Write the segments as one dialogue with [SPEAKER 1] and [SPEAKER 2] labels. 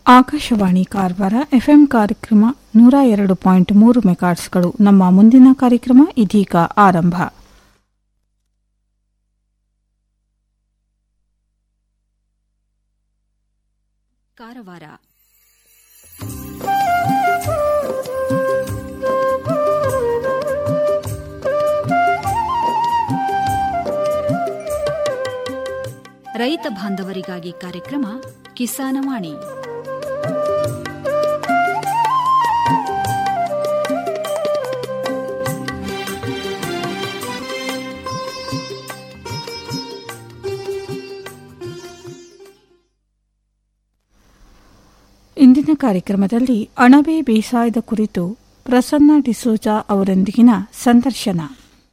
[SPEAKER 1] Akashvani Karwar FM ಕಾರ್ಯಕ್ರಮ ನೂರ ಎರಡು ಪಾಯಿಂಟ್ ಮೂರು ಮೆಗಾಟ್ಸ್ಗಳು ನಮ್ಮ ಮುಂದಿನ ಕಾರ್ಯಕ್ರಮ ಇದೀಗ ಆರಂಭ
[SPEAKER 2] ಕಾರವಾರ ರೈತ ಬಾಂಧವರಿಗಾಗಿ ಕಾರ್ಯಕ್ರಮ ಕಿಸಾನವಾಣಿ
[SPEAKER 1] ಇಂದಿನ ಕಾರ್ಯಕ್ರಮದಲ್ಲಿ ಅಣಬೆ ಬೇಸಾಯದ ಕುರಿತು ಪ್ರಸನ್ನ ಡಿಸೋಜಾ ಅವರೊಂದಿಗಿನ ಸಂದರ್ಶನ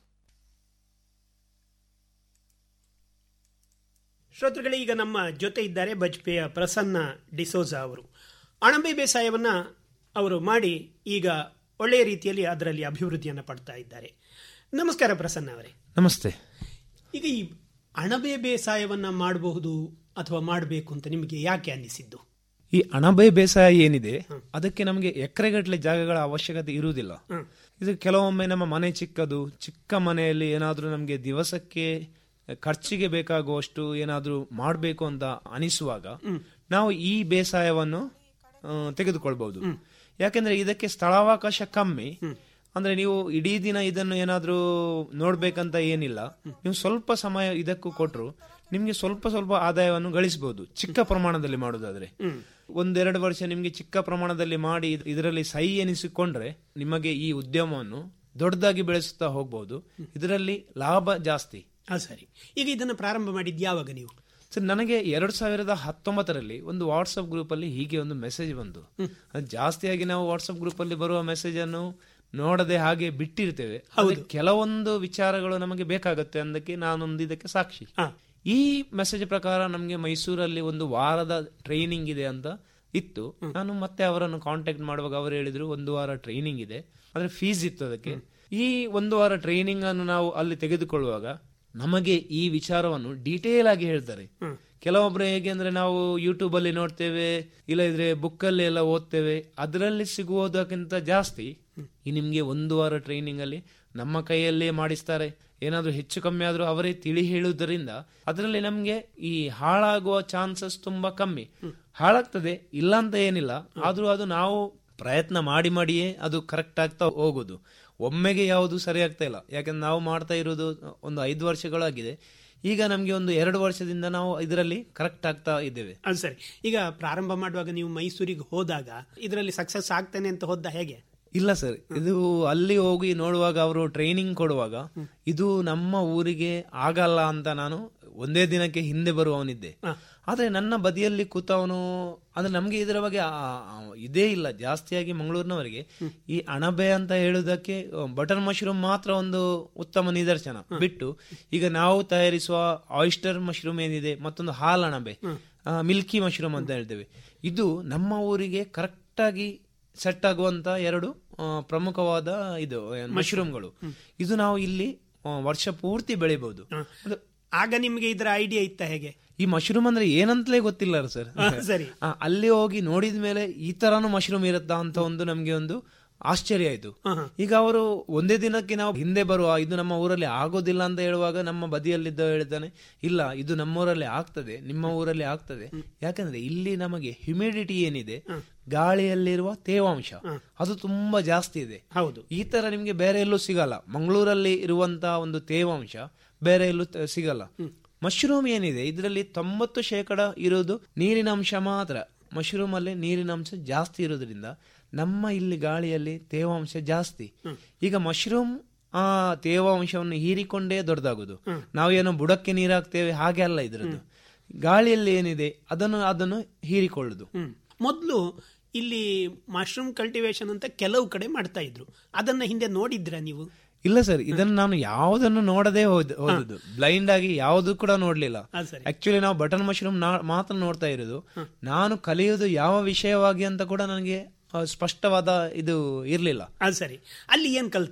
[SPEAKER 3] ಶ್ರೋತೃಗಳೇ ಈಗ ನಮ್ಮ ಜೊತೆ ಇದ್ದಾರೆ ಬಜ್ಪೆಯ ಪ್ರಸನ್ನ ಡಿಸೋಜಾ ಅವರು ಅಣಬೆ ಬೇಸಾಯವನ್ನ ಅವರು ಮಾಡಿ ಈಗ ಒಳ್ಳೆಯ ರೀತಿಯಲ್ಲಿ ಅದರಲ್ಲಿ ಅಭಿವೃದ್ಧಿಯನ್ನು ಪಡ್ತಾ ಇದ್ದಾರೆ ನಮಸ್ಕಾರ ಪ್ರಸನ್ನ ಅವರೇ
[SPEAKER 4] ನಮಸ್ತೆ
[SPEAKER 3] ಈಗ ಈ ಅಣಬೆ ಬೇಸಾಯವನ್ನ ಮಾಡಬಹುದು ಅಥವಾ ಮಾಡಬೇಕು ಅಂತ ನಿಮಗೆ ಯಾಕೆ ಅನ್ನಿಸಿದ್ದು
[SPEAKER 4] ಈ ಅಣಬೆ ಬೇಸಾಯ ಏನಿದೆ ಅದಕ್ಕೆ ನಮಗೆ ಎಕರೆಗಟ್ಟಲೆ ಜಾಗಗಳ ಅವಶ್ಯಕತೆ ಇರುವುದಿಲ್ಲ ಇದು ಕೆಲವೊಮ್ಮೆ ನಮ್ಮ ಮನೆ ಚಿಕ್ಕದು ಚಿಕ್ಕ ಮನೆಯಲ್ಲಿ ಏನಾದರೂ ನಮಗೆ ದಿವಸಕ್ಕೆ ಖರ್ಚಿಗೆ ಬೇಕಾಗುವಷ್ಟು ಏನಾದರೂ ಮಾಡಬೇಕು ಅಂತ ಅನಿಸುವಾಗ ನಾವು ಈ ಬೇಸಾಯವನ್ನು ಆ, ತೆಗೆದುಕೊಳ್ಬಹುದು ಯಾಕೆಂದ್ರೆ ಇದಕ್ಕೆ ಸ್ಥಳಾವಕಾಶ ಕಮ್ಮಿ ಅಂದ್ರೆ ನೀವು ಇಡೀ ದಿನ ಇದನ್ನು ಏನಾದ್ರೂ ನೋಡ್ಬೇಕಂತ ಏನಿಲ್ಲ ನೀವು ಸ್ವಲ್ಪ ಸಮಯ ಇದಕ್ಕೂ ಕೊಟ್ರು ನಿಮ್ಗೆ ಸ್ವಲ್ಪ ಸ್ವಲ್ಪ ಆದಾಯವನ್ನು ಗಳಿಸಬಹುದು ಚಿಕ್ಕ ಪ್ರಮಾಣದಲ್ಲಿ ಮಾಡೋದಾದ್ರೆ ಒಂದೆರಡು ವರ್ಷ ನಿಮ್ಗೆ ಚಿಕ್ಕ ಪ್ರಮಾಣದಲ್ಲಿ ಮಾಡಿ ಇದ್- ಇದರಲ್ಲಿ ಸೈ ಎನಿಸಿಕೊಂಡ್ರೆ ನಿಮಗೆ ಈ ಉದ್ಯಮವನ್ನು ದೊಡ್ಡದಾಗಿ ಬೆಳೆಸುತ್ತಾ ಹೋಗ್ಬಹುದು ಇದರಲ್ಲಿ ಲಾಭ ಜಾಸ್ತಿ
[SPEAKER 3] ಹಾ ಸರಿ ಈಗ ಇದನ್ನು ಪ್ರಾರಂಭ ಮಾಡಿದ್ದು ಯಾವಾಗ ನೀವು
[SPEAKER 4] ಸರ್ ನನಗೆ ಎರಡ್ ಸಾವಿರದ ಹತ್ತೊಂಬತ್ತರಲ್ಲಿ ಒಂದು ವಾಟ್ಸ್ಆಪ್ ಗ್ರೂಪ್ ಅಲ್ಲಿ ಹೀಗೆ ಒಂದು ಮೆಸೇಜ್ ಬಂತು ಅದು ಜಾಸ್ತಿಯಾಗಿ ನಾವು ವಾಟ್ಸ್ಆಪ್ ಗ್ರೂಪ್ ಅಲ್ಲಿ ಬರುವ ಮೆಸೇಜ್ ಅನ್ನು ನೋಡದೆ ಹಾಗೆ ಬಿಟ್ಟಿರ್ತೇವೆ ಆದ್ರೆ ಕೆಲವೊಂದು ವಿಚಾರಗಳು ನಮಗೆ ಬೇಕಾಗುತ್ತೆ ಅಂದಕ್ಕೆ ನಾನೊಂದು ಇದಕ್ಕೆ ಸಾಕ್ಷಿ
[SPEAKER 3] ಹಾ.
[SPEAKER 4] ಈ ಮೆಸೇಜ್ ಪ್ರಕಾರ ನಮಗೆ ಮೈಸೂರಲ್ಲಿ ಒಂದು ವಾರದ ಟ್ರೈನಿಂಗ್ ಇದೆ ಅಂತ ಇತ್ತು ನಾನು ಮತ್ತೆ ಅವರನ್ನು ಕಾಂಟ್ಯಾಕ್ಟ್ ಮಾಡುವಾಗ ಅವರು ಹೇಳಿದ್ರು ಒಂದು ವಾರ ಟ್ರೈನಿಂಗ್ ಇದೆ ಆದ್ರೆ ಫೀಸ್ ಇತ್ತು ಅದಕ್ಕೆ ಈ ಒಂದು ವಾರ ಟ್ರೈನಿಂಗ್ ಅನ್ನು ನಾವು ಅಲ್ಲಿ ತೆಗೆದುಕೊಳ್ಳುವಾಗ ನಮಗೆ ಈ ವಿಚಾರವನ್ನು ಡೀಟೇಲ್ ಆಗಿ ಹೇಳ್ತಾರೆ ಕೆಲವೊಬ್ರು ಹೇಗೆ ಅಂದ್ರೆ ನಾವು ಯೂಟ್ಯೂಬ್ ಅಲ್ಲಿ ನೋಡ್ತೇವೆ ಇಲ್ಲ ಇದ್ರೆ ಬುಕ್ ಅಲ್ಲಿ ಎಲ್ಲ ಓದ್ತೇವೆ ಅದರಲ್ಲಿ ಸಿಗುವುದಕ್ಕಿಂತ ಜಾಸ್ತಿ ಈ ನಿಮ್ಗೆ ಒಂದು ವಾರ ಟ್ರೈನಿಂಗ್ ಅಲ್ಲಿ ನಮ್ಮ ಕೈಯಲ್ಲೇ ಮಾಡಿಸ್ತಾರೆ ಏನಾದ್ರೂ ಹೆಚ್ಚು ಕಮ್ಮಿ ಆದ್ರೂ ಅವರೇ ತಿಳಿ ಹೇಳುವುದರಿಂದ ಅದರಲ್ಲಿ ನಮ್ಗೆ ಈ ಹಾಳಾಗುವ ಚಾನ್ಸಸ್ ತುಂಬಾ ಕಮ್ಮಿ ಹಾಳಾಗ್ತದೆ ಇಲ್ಲ ಅಂತ ಏನಿಲ್ಲ ಆದ್ರೂ ಅದು ನಾವು ಪ್ರಯತ್ನ ಮಾಡಿ ಮಾಡಿಯೇ ಅದು ಕರೆಕ್ಟ್ ಆಗ್ತಾ ಹೋಗುದು ಒಮ್ಮೆಗೆ ಯಾವುದು ಸರಿ ಆಗ್ತಾ ಇಲ್ಲ ಯಾಕಂದ್ರೆ ನಾವು ಮಾಡ್ತಾ ಇರೋದು ಒಂದು ಐದು ವರ್ಷಗಳಾಗಿದೆ ಈಗ ನಮ್ಗೆ ಒಂದು ಎರಡು ವರ್ಷದಿಂದ ನಾವು ಇದರಲ್ಲಿ ಕರೆಕ್ಟ್ ಆಗ್ತಾ ಇದ್ದೇವೆ
[SPEAKER 3] ಅದು ಸರಿ ಈಗ ಪ್ರಾರಂಭ ಮಾಡುವಾಗ ನೀವು ಮೈಸೂರಿಗೆ ಹೋದಾಗ ಇದರಲ್ಲಿ ಸಕ್ಸಸ್ ಆಗ್ತಾನೆ ಅಂತ ಹೋದ ಹೇಗೆ
[SPEAKER 4] ಇಲ್ಲ ಸರ್ ಇದು ಅಲ್ಲಿ ಹೋಗಿ ನೋಡುವಾಗ ಅವರು ಟ್ರೈನಿಂಗ್ ಕೊಡುವಾಗ ಇದು ನಮ್ಮ ಊರಿಗೆ ಆಗಲ್ಲ ಅಂತ ನಾನು ಒಂದೇ ದಿನಕ್ಕೆ ಹಿಂದೆ ಬರುವವನಿದ್ದೆ ಆದ್ರೆ ನನ್ನ ಬದಿಯಲ್ಲಿ ಕೂತವನು ಅಂದ್ರೆ ನಮ್ಗೆ ಇದರ ಬಗ್ಗೆ ಆ- ಆ- ಇದೇ ಇಲ್ಲ ಜಾಸ್ತಿಯಾಗಿ ಮಂಗಳೂರಿನವರಿಗೆ ಈ ಅಣಬೆ ಅಂತ ಹೇಳುವುದಕ್ಕೆ ಬಟರ್ ಮಶ್ರೂಮ್ ಮಾತ್ರ ಒಂದು ಉತ್ತಮ ನಿದರ್ಶನ ಬಿಟ್ಟು ಈಗ ನಾವು ತಯಾರಿಸುವ ಆಯಿಸ್ಟರ್ ಮಶ್ರೂಮ್ ಏನಿದೆ ಮತ್ತೊಂದು ಹಾಲ್ ಅಣಬೆ ಮಿಲ್ಕಿ ಮಶ್ರೂಮ್ ಅಂತ ಹೇಳ್ತೇವೆ ಇದು ನಮ್ಮ ಊರಿಗೆ ಕರೆಕ್ಟ್ ಆಗಿ ಸೆಟ್ ಆಗುವಂತ ಎರಡು ಆ, ಪ್ರಮುಖವಾದ ಇದು ಮಶ್ರೂಮ್ಗಳು ಇದು ನಾವು ಇಲ್ಲಿ ಆ, ವರ್ಷ ಪೂರ್ತಿ ಬೆಳಿಬಹುದು ಅದು-
[SPEAKER 3] ಆಗ ನಿಮಗೆ ಇದರ ಐಡಿಯಾ ಇತ್ತ ಹೇಗೆ
[SPEAKER 4] ಈ ಮಶ್ರೂಮ್ ಅಂದ್ರೆ ಏನಂತಲೇ ಗೊತ್ತಿಲ್ಲ ಸರ್
[SPEAKER 3] ಹಾ, ಸರಿ.
[SPEAKER 4] ಆ, ಅಲ್ಲಿ ಹೋಗಿ ನೋಡಿದ ಮೇಲೆ ಈ ತರಾನು ಮಶ್ರೂಮ್ ಇರುತ್ತಾ ಅಂತ ಒಂದು ನಮ್ಗೆ ಒಂದು ಆಶ್ಚರ್ಯ ಆಯ್ತು ಈಗ ಅವರು ಒಂದೇ ದಿನಕ್ಕೆ ನಾವು ಹಿಂದೆ ಬರುವ ಇದು ನಮ್ಮ ಊರಲ್ಲಿ ಆಗೋದಿಲ್ಲ ಅಂತ ಹೇಳುವಾಗ ನಮ್ಮ ಬದಿಯಲ್ಲಿದ್ದ ಹೇಳ್ತಾನೆ ಇಲ್ಲ ಇದು ನಮ್ಮೂರಲ್ಲಿ ಆಗ್ತದೆ ನಿಮ್ಮ ಊರಲ್ಲಿ ಆಗ್ತದೆ ಯಾಕಂದ್ರೆ ಇಲ್ಲಿ ನಮಗೆ ಹ್ಯುಮಿಡಿಟಿ ಏನಿದೆ ಗಾಳಿಯಲ್ಲಿರುವ ತೇವಾಂಶ ಅದು ತುಂಬಾ ಜಾಸ್ತಿ ಇದೆ
[SPEAKER 3] ಹೌದು
[SPEAKER 4] ಈ ತರ ನಿಮ್ಗೆ ಬೇರೆ ಎಲ್ಲೂ ಸಿಗಲ್ಲ ಮಂಗಳೂರಲ್ಲಿ ಇರುವಂತ ಒಂದು ತೇವಾಂಶ ಬೇರೆ ಎಲ್ಲೂ ತ- ಸಿಗಲ್ಲ ಮಶ್ರೂಮ್ ಏನಿದೆ ಇದರಲ್ಲಿ ತೊಂಬತ್ತು ಶೇಕಡ ಇರೋದು ನೀರಿನ ಅಂಶ ಮಾತ್ರ ಮಶ್ರೂಮ್ ಅಲ್ಲಿ ನೀರಿನ ಅಂಶ ಜಾಸ್ತಿ ಇರೋದ್ರಿಂದ ನಮ್ಮ ಇಲ್ಲಿ ಗಾಳಿಯಲ್ಲಿ ತೇವಾಂಶ ಜಾಸ್ತಿ ಈಗ ಮಶ್ರೂಮ್ ಆ ತೇವಾಂಶವನ್ನು ಹೀರಿಕೊಂಡೇ ದೊಡ್ಡದಾಗುದು ನಾವೇನೋ ಬುಡಕ್ಕೆ ನೀರು ಹಾಕ್ತೇವೆ ಹಾಗೆ ಅಲ್ಲ ಇದರದ್ದು ಗಾಳಿಯಲ್ಲಿ ಏನಿದೆ ಅದನ್ನು ಅದನ್ನು ಹೀರಿಕೊಳ್ಳುದು
[SPEAKER 3] ಹ್ಮ್ ಮೊದಲು ಇಲ್ಲಿ ಮಶ್ರೂಮ್ ಕಲ್ಟಿವೇಶನ್ ಅಂತ ಕೆಲವು ಕಡೆ ಮಾಡ್ತಾ ಇದ್ರು ಅದನ್ನ ಹಿಂದೆ ನೋಡಿದ್ರ ನೀವು
[SPEAKER 4] ಇಲ್ಲ ಸರ್ ಇದನ್ನು ನಾನು ಯಾವುದನ್ನು ನೋಡದೆ ಹೋದ್ ಹೋದದ್ದು ಬ್ಲೈಂಡ್ ಆಗಿ ಯಾವುದು ಕೂಡ ನೋಡ್ಲಿಲ್ಲ
[SPEAKER 3] ಅದು ಸರಿ
[SPEAKER 4] ಆಕ್ಚುಲಿ ನಾವು ಬಟನ್ ಮಶ್ರೂಮ್ ಮಾತ್ರ ನೋಡ್ತಾ ಇರೋದು ನಾನು ಕಲಿಯೋದು ಯಾವ ವಿಷಯವಾಗಿ ಅಂತ ಕೂಡ ನನಗೆ ಆ, ಸ್ಪಷ್ಟವಾದ ಇದು ಇರ್ಲಿಲ್ಲ
[SPEAKER 3] ಅದು ಸರಿ ಅಲ್ಲಿ ಏನ್ ಕಲ್ತ್ರಿ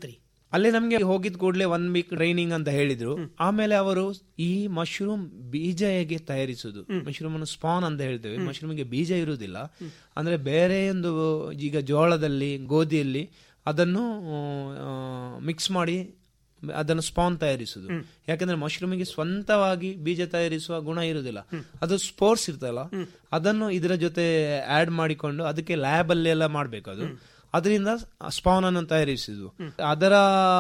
[SPEAKER 4] ಅಲ್ಲಿ ನಮ್ಗೆ ಹೋಗಿದ್ ಕೂಡಲೇ ಒನ್ ವೀಕ್ ಟ್ರೈನಿಂಗ್ ಅಂತ ಹೇಳಿದ್ರು ಆಮೇಲೆ ಅವರು ಈ ಮಶ್ರೂಮ್ ಬೀಜ ಹೇಗೆ ತಯಾರಿಸುದು ಮಶ್ರೂಮ್ ಅನ್ನು ಸ್ಪಾನ್ ಅಂತ ಹೇಳ್ತೇವೆ ಮಶ್ರೂಮ್ಗೆ ಬೀಜ ಇರುವುದಿಲ್ಲ ಅಂದ್ರೆ ಬೇರೆ ಒಂದು ಈಗ ಜೋಳದಲ್ಲಿ ಗೋಧಿಯಲ್ಲಿ ಅದನ್ನು ಮಿಕ್ಸ್ ಮಾಡಿ ಅದನ್ನು ಸ್ಪಾನ್ ತಯಾರಿಸುದು ಯಾಕಂದ್ರೆ ಮಶ್ರೂಮಿಗೆ ಸ್ವಂತವಾಗಿ ಬೀಜ ತಯಾರಿಸುವ ಗುಣ ಇರುವುದಿಲ್ಲ ಅದು ಸ್ಪೋರ್ಟ್ಸ್ ಇರ್ತಲ್ಲ ಅದನ್ನು ಇದರ ಜೊತೆ ಆಡ್ ಮಾಡಿಕೊಂಡು ಅದಕ್ಕೆ ಲ್ಯಾಬ್ ಅಲ್ಲಿ ಎಲ್ಲ ಮಾಡ್ಬೇಕು ಅದು ಅದರಿಂದ ಸ್ಪಾನ್ ಅನ್ನು ತಯಾರಿಸುದು ಅದರ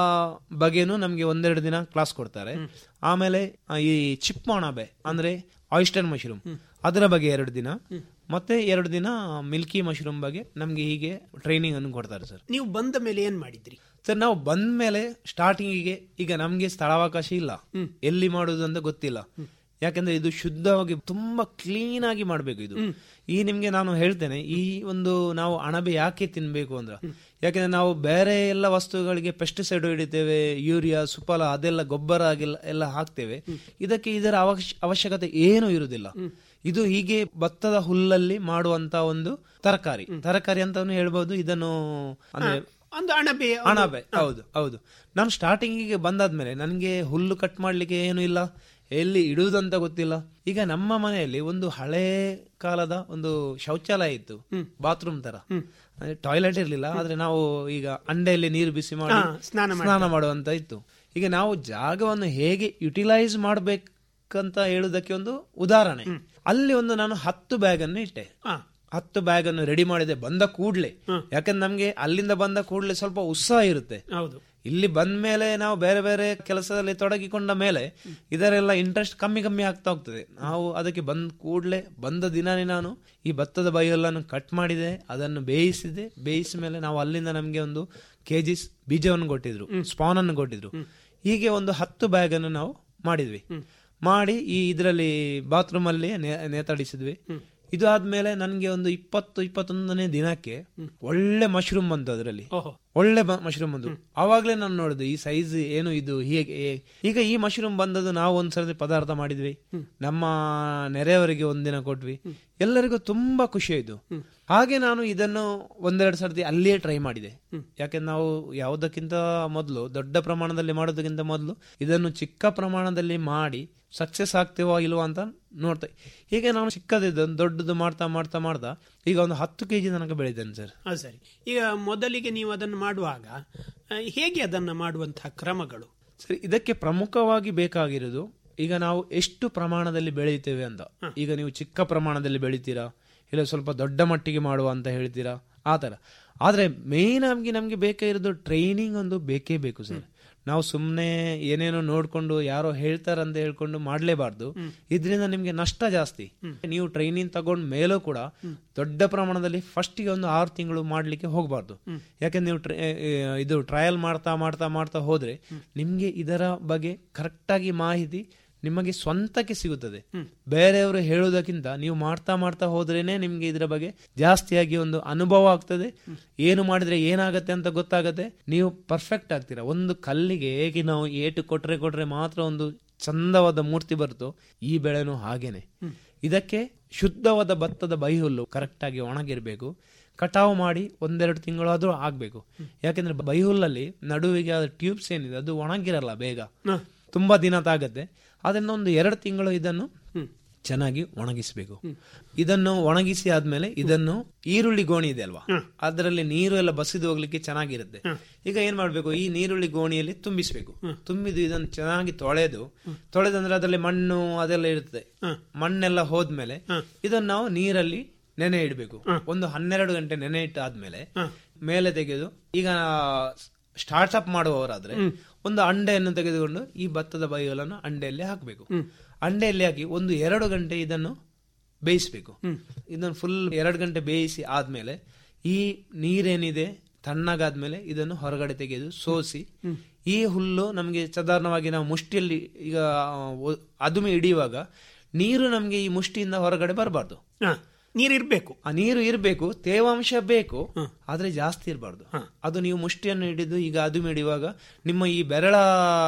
[SPEAKER 4] ಬಗ್ಗೆನೂ ನಮ್ಗೆ ಒಂದೆರಡು ದಿನ ಕ್ಲಾಸ್ ಕೊಡ್ತಾರೆ ಆಮೇಲೆ ಆ, ಈ ಚಿಪ್ ಮಾಡಬೆ ಅಂದ್ರೆ ಆಯಿಸ್ಟರ್ ಮಶ್ರೂಮ್ ಅದರ ಬಗ್ಗೆ ಎರಡು ದಿನ ಮತ್ತೆ ಎರಡು ದಿನ ಮಿಲ್ಕಿ ಮಶ್ರೂಮ್ ಬಗ್ಗೆ ನಮ್ಗೆ ಹೀಗೆ ಟ್ರೈನಿಂಗ್ ಅನ್ನು ಕೊಡ್ತಾರೆ ಸರ್
[SPEAKER 3] ನೀವು ಬಂದ ಮೇಲೆ ಏನ್ ಮಾಡಿದ್ರಿ
[SPEAKER 4] ಸರ್ ನಾವು ಬಂದ ಮೇಲೆ ಸ್ಟಾರ್ಟಿಂಗಿಗೆ ಈಗ ನಮ್ಗೆ ಸ್ಥಳಾವಕಾಶ ಇಲ್ಲ ಎಲ್ಲಿ ಮಾಡುದು ಅಂತ ಗೊತ್ತಿಲ್ಲ ಯಾಕಂದ್ರೆ ಇದು ಶುದ್ಧವಾಗಿ ತುಂಬಾ ಕ್ಲೀನ್ ಆಗಿ ಮಾಡ್ಬೇಕು ಇದು ಈ ನಿಮ್ಗೆ ನಾನು ಹೇಳ್ತೇನೆ ಈ ಒಂದು ನಾವು ಅಣಬೆ ಯಾಕೆ ತಿನ್ಬೇಕು ಅಂದ್ರೆ ಯಾಕಂದ್ರೆ ನಾವು ಬೇರೆ ಎಲ್ಲ ವಸ್ತುಗಳಿಗೆ ಪೆಸ್ಟಿಸೈಡ್ ಹಿಡಿತೇವೆ ಯೂರಿಯಾ ಸುಫಲ ಅದೆಲ್ಲ ಗೊಬ್ಬರ ಆಗಿಲ್ಲ ಎಲ್ಲ ಹಾಕ್ತೇವೆ ಇದಕ್ಕೆ ಇದರ ಅವಶ್ಯ- ಅವಶ್ಯಕತೆ ಏನು ಇರುವುದಿಲ್ಲ ಇದು ಹೀಗೆ ಭತ್ತದ ಹುಲ್ಲಲ್ಲಿ ಮಾಡುವಂತ ಒಂದು ತರಕಾರಿ ತರಕಾರಿ ಅಂತಾನು ಹೇಳ್ಬಹುದು ಇದನ್ನು ಅಂದ್ರೆ
[SPEAKER 3] ಒಂದು ಅಣಬೆ
[SPEAKER 4] ಅಣಬೆ ಹೌದು ಹೌದು ನಾನು ಸ್ಟಾರ್ಟಿಂಗಿಗೆ ಬಂದಾದ್ಮೇಲೆ ನನಗೆ ಹುಲ್ಲು ಕಟ್ ಮಾಡ್ಲಿಕ್ಕೆ ಏನು ಇಲ್ಲ ಎಲ್ಲಿ ಇಡುವುದಂತ ಗೊತ್ತಿಲ್ಲ ಈಗ ನಮ್ಮ ಮನೆಯಲ್ಲಿ ಒಂದು ಹಳೆ ಕಾಲದ ಒಂದು ಶೌಚಾಲಯ ಇತ್ತು ಬಾತ್ರೂಮ್ ತರ ಟಾಯ್ಲೆಟ್ ಇರ್ಲಿಲ್ಲ ಆದ್ರೆ ನಾವು ಈಗ ಅಂಡೆಯಲ್ಲಿ ನೀರು ಬಿಸಿ ಮಾಡಿ
[SPEAKER 3] ಹಾ, ಸ್ನಾನ
[SPEAKER 4] ಸ್ನಾನ ಮಾಡುವಂತ ಇತ್ತು ಈಗ ನಾವು ಜಾಗವನ್ನು ಹೇಗೆ ಯುಟಿಲೈಸ್ ಮಾಡ್ಬೇಕಂತ ಹೇಳುದಕ್ಕೆ ಒಂದು ಉದಾಹರಣೆ ಅಲ್ಲಿ ಒಂದು ನಾನು ಹತ್ತು ಬ್ಯಾಗ್ ಅನ್ನು ಇಟ್ಟೆ
[SPEAKER 3] ಹಾ.
[SPEAKER 4] ಹತ್ತು ಬ್ಯಾಗ್ ಅನ್ನು ರೆಡಿ ಮಾಡಿದೆ ಬಂದ ಕೂಡ್ಲೆ ಯಾಕಂದ್ರೆ ನಮ್ಗೆ ಅಲ್ಲಿಂದ ಬಂದ ಕೂಡ್ಲೆ ಸ್ವಲ್ಪ ಉತ್ಸಾಹ ಇರುತ್ತೆ
[SPEAKER 3] ಹೌದು
[SPEAKER 4] ಇಲ್ಲಿ ಬಂದ ಮೇಲೆ ನಾವು ಬೇರೆ ಬೇರೆ ಕೆಲಸದಲ್ಲಿ ತೊಡಗಿಕೊಂಡ ಮೇಲೆ ಇದರೆಲ್ಲ ಇಂಟ್ರೆಸ್ಟ್ ಕಮ್ಮಿ ಕಮ್ಮಿ ಆಗ್ತಾ ಹೋಗ್ತದೆ ನಾವು ಅದಕ್ಕೆ ಬಂದ ಕೂಡಲೇ ಬಂದ ದಿನಾನೇ ನಾನು ಈ ಭತ್ತದ ಬೈಯಲ್ಲನ್ನು ಕಟ್ ಮಾಡಿದೆ ಅದನ್ನು ಬೇಯಿಸಿದೆ ಬೇಯಿಸಿದ ಮೇಲೆ ನಾವು ಅಲ್ಲಿಂದ ನಮಗೆ ಒಂದು ಕೆಜಿಸ್ ಬೀಜವನ್ನು ಕೊಟ್ಟಿದ್ರು ಸ್ಪಾನ್ ಅನ್ನು ಕೊಟ್ಟಿದ್ರು ಹೀಗೆ ಒಂದು ಹತ್ತು ಬ್ಯಾಗ್ ಅನ್ನು ನಾವು ಮಾಡಿದ್ವಿ ಮಾಡಿ ಈ ಇದರಲ್ಲಿ ಬಾತ್ರೂಮ್ ಅಲ್ಲಿ ನೇ- ನೇತಾಡಿಸಿದ್ವಿ ಇದು ಆದ್ಮೇಲೆ ನನಗೆ ಒಂದು ಇಪ್ಪತ್ತು ಇಪ್ಪತ್ತೊಂದನೇ ದಿನಕ್ಕೆ ಒಳ್ಳೆ ಮಶ್ರೂಮ್ ಬಂತು ಅದರಲ್ಲಿ
[SPEAKER 3] ಓಹೋ
[SPEAKER 4] ಒಳ್ಳೆ ಮಶ್ರೂಮ್ ಬಂದು ಆವಾಗ್ಲೇ ನಾನು ನೋಡಿದೆ ಈ ಸೈಜ್ ಏನು ಇದು ಹೇಗೆ ಏ- ಈಗ ಈ ಮಶ್ರೂಮ್ ಬಂದದ್ದು ನಾವು ಒಂದ್ಸರಿ ಪದಾರ್ಥ ಮಾಡಿದ್ವಿ ನಮ್ಮ ನೆರೆಯವರಿಗೆ ಒಂದಿನ ಕೊಟ್ವಿ ಎಲ್ಲರಿಗೂ ತುಂಬಾ ಖುಷಿ ಆಯ್ತು ಹಾಗೆ ನಾನು ಇದನ್ನು ಒಂದೆರಡು ಸರ್ತಿ ಅಲ್ಲಿಯೇ ಟ್ರೈ ಮಾಡಿದೆ ಯಾಕೆಂದ್ರೆ ನಾವು ಯಾವುದಕ್ಕಿಂತ ಮೊದಲು ದೊಡ್ಡ ಪ್ರಮಾಣದಲ್ಲಿ ಮಾಡೋದಕ್ಕಿಂತ ಮೊದಲು ಇದನ್ನು ಚಿಕ್ಕ ಪ್ರಮಾಣದಲ್ಲಿ ಮಾಡಿ ಸಕ್ಸಸ್ ಆಗ್ತೇವೋ ಇಲ್ವೋ ಅಂತ ನೋಡ್ತಾ ಹೀಗೆ ನಾನು ಚಿಕ್ಕದಿದ್ದನ್ನು ದೊಡ್ಡದು ಮಾಡ್ತಾ ಮಾಡ್ತಾ ಮಾಡ್ತಾ ಈಗ ಒಂದು ಹತ್ತು ಕೆಜಿ ತನಕ ಬೆಳೆದಿದ್ದೇನೆ ಸರ್
[SPEAKER 3] ಅದು ಸರಿ ಈಗ ಮೊದಲಿಗೆ ನೀವು ಅದನ್ನು ಮಾಡುವಾಗ ಆ, ಹೇಗೆ ಅದನ್ನು ಮಾಡುವಂತಹ ಕ್ರಮಗಳು
[SPEAKER 4] ಸರಿ ಇದಕ್ಕೆ ಪ್ರಮುಖವಾಗಿ ಬೇಕಾಗಿರೋದು ಈಗ ನಾವು ಎಷ್ಟು ಪ್ರಮಾಣದಲ್ಲಿ ಬೆಳೀತೇವೆ ಅಂತ ಈಗ ನೀವು ಚಿಕ್ಕ ಪ್ರಮಾಣದಲ್ಲಿ ಬೆಳಿತೀರಾ ಇಲ್ಲ ಸ್ವಲ್ಪ ದೊಡ್ಡ ಮಟ್ಟಿಗೆ ಮಾಡುವ ಅಂತ ಹೇಳ್ತೀರಾ ಆ ಥರ ಆದರೆ ಮೇನ್ ಆಗಿ ನಮಗೆ ಬೇಕಾಗಿರೋದು ಟ್ರೈನಿಂಗ್ ಒಂದು ಬೇಕೇ ಬೇಕು ಸರ್ ನಾವು ಸುಮ್ಮನೆ ಏನೇನೋ ನೋಡ್ಕೊಂಡು ಯಾರೋ ಹೇಳ್ತಾರಂತ ಹೇಳ್ಕೊಂಡು ಮಾಡಲೇಬಾರ್ದು ಇದರಿಂದ ನಿಮಗೆ ನಷ್ಟ ಜಾಸ್ತಿ ನೀವು ಟ್ರೈನಿಂಗ್ ತಗೊಂಡ ಮೇಲೂ ಕೂಡ ದೊಡ್ಡ ಪ್ರಮಾಣದಲ್ಲಿ ಫಸ್ಟಿಗೆ ಒಂದು ಆರು ತಿಂಗಳು ಮಾಡಲಿಕ್ಕೆ ಹೋಗಬಾರ್ದು ಯಾಕಂದ್ರೆ ನೀವು ಟ್ರೈ- ಏ, ಇದು ಟ್ರಯಲ್ ಮಾಡ್ತಾ ಮಾಡ್ತಾ ಮಾಡ್ತಾ ಹೋದ್ರೆ ನಿಮಗೆ ಇದರ ಬಗ್ಗೆ ಕರೆಕ್ಟಾಗಿ ಮಾಹಿತಿ ನಿಮಗೆ ಸ್ವಂತಕ್ಕೆ ಸಿಗುತ್ತದೆ ಬೇರೆಯವರು ಹೇಳುವುದಕ್ಕಿಂತ ನೀವು ಮಾಡ್ತಾ ಮಾಡ್ತಾ ಹೋದ್ರೇನೆ ನಿಮ್ಗೆ ಇದರ ಬಗ್ಗೆ ಜಾಸ್ತಿಯಾಗಿ ಒಂದು ಅನುಭವ ಆಗ್ತದೆ ಏನು ಮಾಡಿದ್ರೆ ಏನಾಗತ್ತೆ ಅಂತ ಗೊತ್ತಾಗತ್ತೆ ನೀವು ಪರ್ಫೆಕ್ಟ್ ಆಗ್ತೀರಾ ಒಂದು ಕಲ್ಲಿಗೆ ಹೇಗೆ ನಾವು ಏಟು ಕೊಟ್ರೆ ಕೊಟ್ರೆ ಮಾತ್ರ ಒಂದು ಚಂದವಾದ ಮೂರ್ತಿ ಬರುತ್ತೋ ಈ ಬೆಳೆನೂ ಹಾಗೇನೆ ಇದಕ್ಕೆ ಶುದ್ಧವಾದ ಭತ್ತದ ಬೈಹುಲ್ಲು ಕರೆಕ್ಟಾಗಿ ಒಣಗಿರ್ಬೇಕು ಕಟಾವು ಮಾಡಿ ಒಂದೆರಡು ತಿಂಗಳಾದ್ರೂ ಆಗ್ಬೇಕು ಯಾಕೆಂದ್ರೆ ಬೈಹುಲ್ಲಲ್ಲಿ ನಡುವಿಗೆ ಟ್ಯೂಬ್ಸ್ ಏನಿದೆ ಅದು ಒಣಗಿರಲ್ಲ ಬೇಗ
[SPEAKER 3] ಹ.
[SPEAKER 4] ತುಂಬಾ ದಿನ ತಾಗತ್ತೆ ಅದನ್ನ ಒಂದು ಎರಡು ತಿಂಗಳು ಇದನ್ನು ಚೆನ್ನಾಗಿ ಒಣಗಿಸಬೇಕು ಇದನ್ನು ಒಣಗಿಸಿ ಆದ್ಮೇಲೆ ಇದನ್ನು ಈರುಳ್ಳಿ ಗೋಣಿ ಇದೆ ಅಲ್ವಾ ಅದರಲ್ಲಿ ನೀರು ಎಲ್ಲ ಬಸಿದು ಹೋಗ್ಲಿಕ್ಕೆ ಚೆನ್ನಾಗಿರುತ್ತೆ ಈಗ ಏನ್ ಮಾಡ್ಬೇಕು ಈ ನೀರುಳ್ಳಿ ಗೋಣಿಯಲ್ಲಿ ತುಂಬಿಸ್ಬೇಕು ತುಂಬಿದು ಇದನ್ನು ಚೆನ್ನಾಗಿ ತೊಳೆದು ತೊಳೆದಂದ್ರೆ ಅದರಲ್ಲಿ ಮಣ್ಣು ಅದೆಲ್ಲ ಇರ್ತದೆ ಮಣ್ಣೆಲ್ಲ ಹೋದ್ಮೇಲೆ ಇದನ್ನು ನಾವು ನೀರಲ್ಲಿ ನೆನೆ ಇಡಬೇಕು ಒಂದು ಹನ್ನೆರಡು ಗಂಟೆ ನೆನೆ ಇಟ್ಟಾದ್ಮೇಲೆ ಮೇಲೆ ತೆಗೆದು ಈಗ ಸ್ಟಾರ್ಟ್ಅಪ್ ಮಾಡುವವರಾದ್ರೆ ಒಂದು ಅಂಡೆಯನ್ನು ತೆಗೆದುಕೊಂಡು ಈ ಭತ್ತದ ಬೈಗಳನ್ನು ಅಂಡೆಯಲ್ಲಿ ಹಾಕಬೇಕು ಅಂಡೆಯಲ್ಲಿ ಹಾಕಿ ಒಂದು ಎರಡು ಗಂಟೆ ಇದನ್ನು ಬೇಯಿಸಬೇಕು ಇದನ್ನು ಫುಲ್ ಎರಡು ಗಂಟೆ ಬೇಯಿಸಿ ಆದ್ಮೇಲೆ ಈ ನೀರೇನಿದೆ ತಣ್ಣಗಾದ್ಮೇಲೆ ಇದನ್ನು ಹೊರಗಡೆ ತೆಗೆದು ಸೋಸಿ ಈ ಹುಲ್ಲು ನಮಗೆ ಸಾಧಾರಣವಾಗಿ ನಾವು ಮುಷ್ಟಿಯಲ್ಲಿ ಈಗ ಒ- ಅದುಮೆ ಹಿಡಿಯುವಾಗ ನೀರು ನಮಗೆ ಈ ಮುಷ್ಟಿಯಿಂದ ಹೊರಗಡೆ ಬರಬಾರ್ದು
[SPEAKER 3] ಹ, ನೀರಿರ್ಬೇಕು
[SPEAKER 4] ಆ ನೀರು ಇರಬೇಕು ತೇವಾಂಶ ಬೇಕು ಆದ್ರೆ ಜಾಸ್ತಿ ಇರಬಾರ್ದು ಅದು ನೀವು ಮುಷ್ಟಿಯನ್ನು ಹಿಡಿದು ಈಗ ಅದು ಹಿಡಿಯುವಾಗ ನಿಮ್ಮ ಈ ಬೆರಳ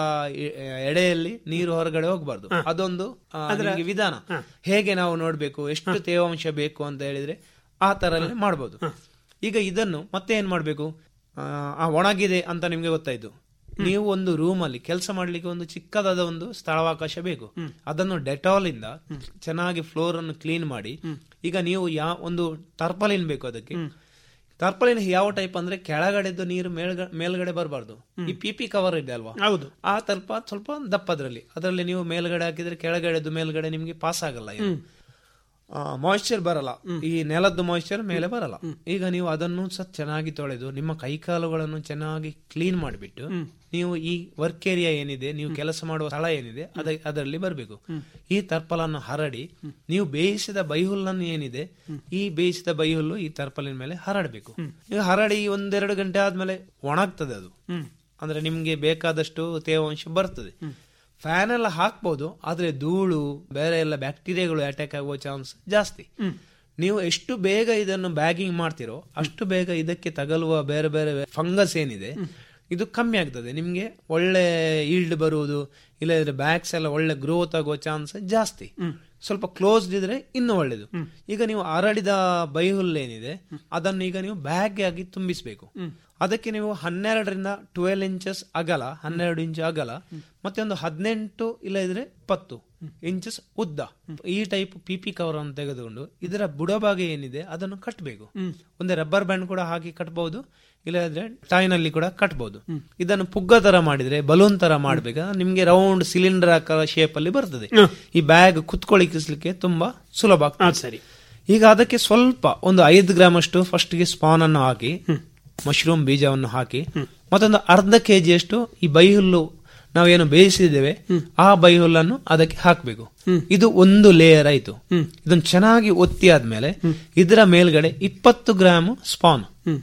[SPEAKER 4] ಎ- ಎಡೆಯಲ್ಲಿ ನೀರು ಹೊರಗಡೆ ಹೋಗಬಾರ್ದು ಅದೊಂದು ಆ, ನಿಮ್ಗೆ ವಿಧಾನ ಹೇಗೆ ನಾವು ನೋಡ್ಬೇಕು ಎಷ್ಟು ತೇವಾಂಶ ಬೇಕು ಅಂತ ಹೇಳಿದ್ರೆ ಆ ತರ ಮಾಡಬಹುದು ಈಗ ಇದನ್ನು ಮತ್ತೆ ಏನ್ ಮಾಡ್ಬೇಕು ಆ, ಆ ಒಣಗಿದೆ ಅಂತ ನಿಮ್ಗೆ ಗೊತ್ತಾಯ್ತು ನೀವು ಒಂದು ರೂಮ್ ಅಲ್ಲಿ ಕೆಲಸ ಮಾಡ್ಲಿಕ್ಕೆ ಒಂದು ಚಿಕ್ಕದಾದ ಒಂದು ಸ್ಥಳಾವಕಾಶ ಬೇಕು ಅದನ್ನು ಡೆಟಾಲ್ ಇಂದ ಚೆನ್ನಾಗಿ ಫ್ಲೋರ್ ಅನ್ನು ಕ್ಲೀನ್ ಮಾಡಿ ಈಗ ನೀವು ಯಾ ಒಂದು ಟರ್ಪಲಿನ್ ಬೇಕು ಅದಕ್ಕೆ ಟರ್ಪಲಿನ್ ಯಾವ ಟೈಪ್ ಅಂದ್ರೆ ಕೆಳಗಡೆದ್ದು ನೀರು ಮೇಲ್ಗ- ಮೇಲ್ಗಡೆ ಬರಬಾರ್ದು ಈ ಪಿ ಪಿ ಕವರ್ ಇದೆ ಅಲ್ವಾ
[SPEAKER 3] ಹೌದು
[SPEAKER 4] ಆ ತಲ್ಪ ಸ್ವಲ್ಪ ದಪ್ಪದ್ರಲ್ಲಿ ಅದರಲ್ಲಿ ನೀವು ಮೇಲ್ಗಡೆ ಹಾಕಿದ್ರೆ ಕೆಳಗಡೆದು ಮೇಲ್ಗಡೆ ನಿಮ್ಗೆ ಪಾಸ್ ಆಗಲ್ಲ ಮಾಯಿಶ್ಚರ್ ಬರಲ್ಲ ಈ ನೆಲದ್ದು ಮಾಯಿಶ್ಚರ್ ಮೇಲೆ ಬರಲ್ಲ ಈಗ ನೀವು ಅದನ್ನು ಸಹ ಚೆನ್ನಾಗಿ ತೊಳೆದು ನಿಮ್ಮ ಕೈಕಾಲುಗಳನ್ನು ಚೆನ್ನಾಗಿ ಕ್ಲೀನ್ ಮಾಡಿಬಿಟ್ಟು ನೀವು ಈ ವರ್ಕ್ ಏರಿಯಾ ಏನಿದೆ ನೀವು ಕೆಲಸ ಮಾಡುವ ಸ್ಥಳ ಏನಿದೆ ಅದ ಅದರಲ್ಲಿ ಬರಬೇಕು ಈ ತರ್ಪಲನ್ನು ಹರಡಿ ನೀವು ಬೇಯಿಸಿದ ಬೈಹುಲ್ಲನ್ನು ಏನಿದೆ ಈ ಬೇಯಿಸಿದ ಬೈಹುಲ್ಲು ಈ ತರ್ಪಲಿನ ಮೇಲೆ ಹರಡಬೇಕು ಈಗ ಹರಡಿ ಒಂದೆರಡು ಗಂಟೆ ಆದ್ಮೇಲೆ ಒಣಗ್ತದೆ ಅದು ಅಂದ್ರೆ ನಿಮ್ಗೆ ಬೇಕಾದಷ್ಟು ತೇವಾಂಶ ಬರ್ತದೆ ಫ್ಯಾನ್ ಎಲ್ಲ ಹಾಕ್ಬೋದು ಆದ್ರೆ ಧೂಳು ಬೇರೆ ಎಲ್ಲ ಬ್ಯಾಕ್ಟೀರಿಯಾಗಳು ಅಟ್ಯಾಕ್ ಆಗುವ ಚಾನ್ಸ್ ಜಾಸ್ತಿ ನೀವು ಎಷ್ಟು ಬೇಗ ಇದನ್ನು ಬ್ಯಾಗಿಂಗ್ ಮಾಡ್ತಿರೋ ಅಷ್ಟು ಬೇಗ ಇದಕ್ಕೆ ತಗಲುವ ಬೇರೆ ಬೇರೆ ಫಂಗಸ್ ಏನಿದೆ ಇದು ಕಮ್ಮಿ ಆಗ್ತದೆ ನಿಮ್ಗೆ ಒಳ್ಳೆ ಈಲ್ಡ್ ಬರುವುದು ಇಲ್ಲದ್ರೆ ಬ್ಯಾಗ್ಸ್ ಎಲ್ಲ ಒಳ್ಳೆ ಗ್ರೋತ್ ಆಗುವ ಚಾನ್ಸ್ ಜಾಸ್ತಿ ಸ್ವಲ್ಪ ಕ್ಲೋಸ್ಡ್ ಇದ್ರೆ ಇನ್ನೂ ಒಳ್ಳೇದು ಈಗ ನೀವು ಹರಡಿದ ಬೈಹುಲ್ ಏನಿದೆ ಅದನ್ನು ಈಗ ನೀವು ಬ್ಯಾಗ್ ಆಗಿ ತುಂಬಿಸಬೇಕು ಅದಕ್ಕೆ ನೀವು ಹನ್ನೆರಡರಿಂದ ಟ್ವೆಲ್ ಇಂಚಸ್ ಅಗಲ ಹನ್ನೆರಡು ಇಂಚ್ ಅಗಲ ಮತ್ತೆ ಒಂದು ಹದಿನೆಂಟು ಇಲ್ಲ ಇದ್ರೆ ಇಪ್ಪತ್ತು ಇಂಚಸ್ ಉದ್ದ ಈ ಟೈಪ್ ಪಿ ಪಿ ಕವರ್ ಅನ್ನು ತೆಗೆದುಕೊಂಡು ಇದರ ಬುಡಭಾಗ ಏನಿದೆ ಅದನ್ನು ಕಟ್ಟಬೇಕು ಒಂದು ರಬ್ಬರ್ ಬ್ಯಾಂಡ್ ಕೂಡ ಹಾಕಿ ಕಟ್ಬಹುದು ಇಲ್ಲದ್ರೆ ಟಾಯ್ನಲ್ಲಿ ಕೂಡ ಕಟ್ಬಹುದು ಇದನ್ನು ಪುಗ್ಗ ತರ ಮಾಡಿದ್ರೆ ಬಲೂನ್ ತರ ಮಾಡ್ಬೇಕಾದ್ರೆ ನಿಮ್ಗೆ ರೌಂಡ್ ಸಿಲಿಂಡರ್ ಆಕಾರ ಶೇಪ್ ಅಲ್ಲಿ ಬರ್ತದೆ ಈ ಬ್ಯಾಗ್ ಕುತ್ಕೊಳ್ಳಿಕ್ಕಿಸ್ಲಿಕ್ಕೆ ತುಂಬಾ ಸುಲಭ ಆಗ್ತದೆ
[SPEAKER 3] ಅದು ಸರಿ
[SPEAKER 4] ಈಗ ಅದಕ್ಕೆ ಸ್ವಲ್ಪ ಒಂದು ಐದು ಗ್ರಾಮ್ ಅಷ್ಟು ಫಸ್ಟ್ ಗೆ ಸ್ಪಾನ್ ಅನ್ನು ಹಾಕಿ ಮಶ್ರೂಮ್ ಬೀಜವನ್ನು ಹಾಕಿ ಮತ್ತೊಂದು ಅರ್ಧ ಕೆಜಿಯಷ್ಟು ಈ ಬೈಹುಲ್ಲು ನಾವೇನು ಬೇಯಿಸಿದ್ದೇವೆ ಆ ಬೈಹುಲ್ಲನ್ನು ಅದಕ್ಕೆ ಹಾಕಬೇಕು ಇದು ಒಂದು ಲೇಯರ್ ಆಯ್ತು ಇದನ್ನು ಚೆನ್ನಾಗಿ ಒತ್ತಿ ಆದ್ಮೇಲೆ ಇದರ ಮೇಲ್ಗಡೆ ಇಪ್ಪತ್ತು ಗ್ರಾಮ್ ಸ್ಪಾನ್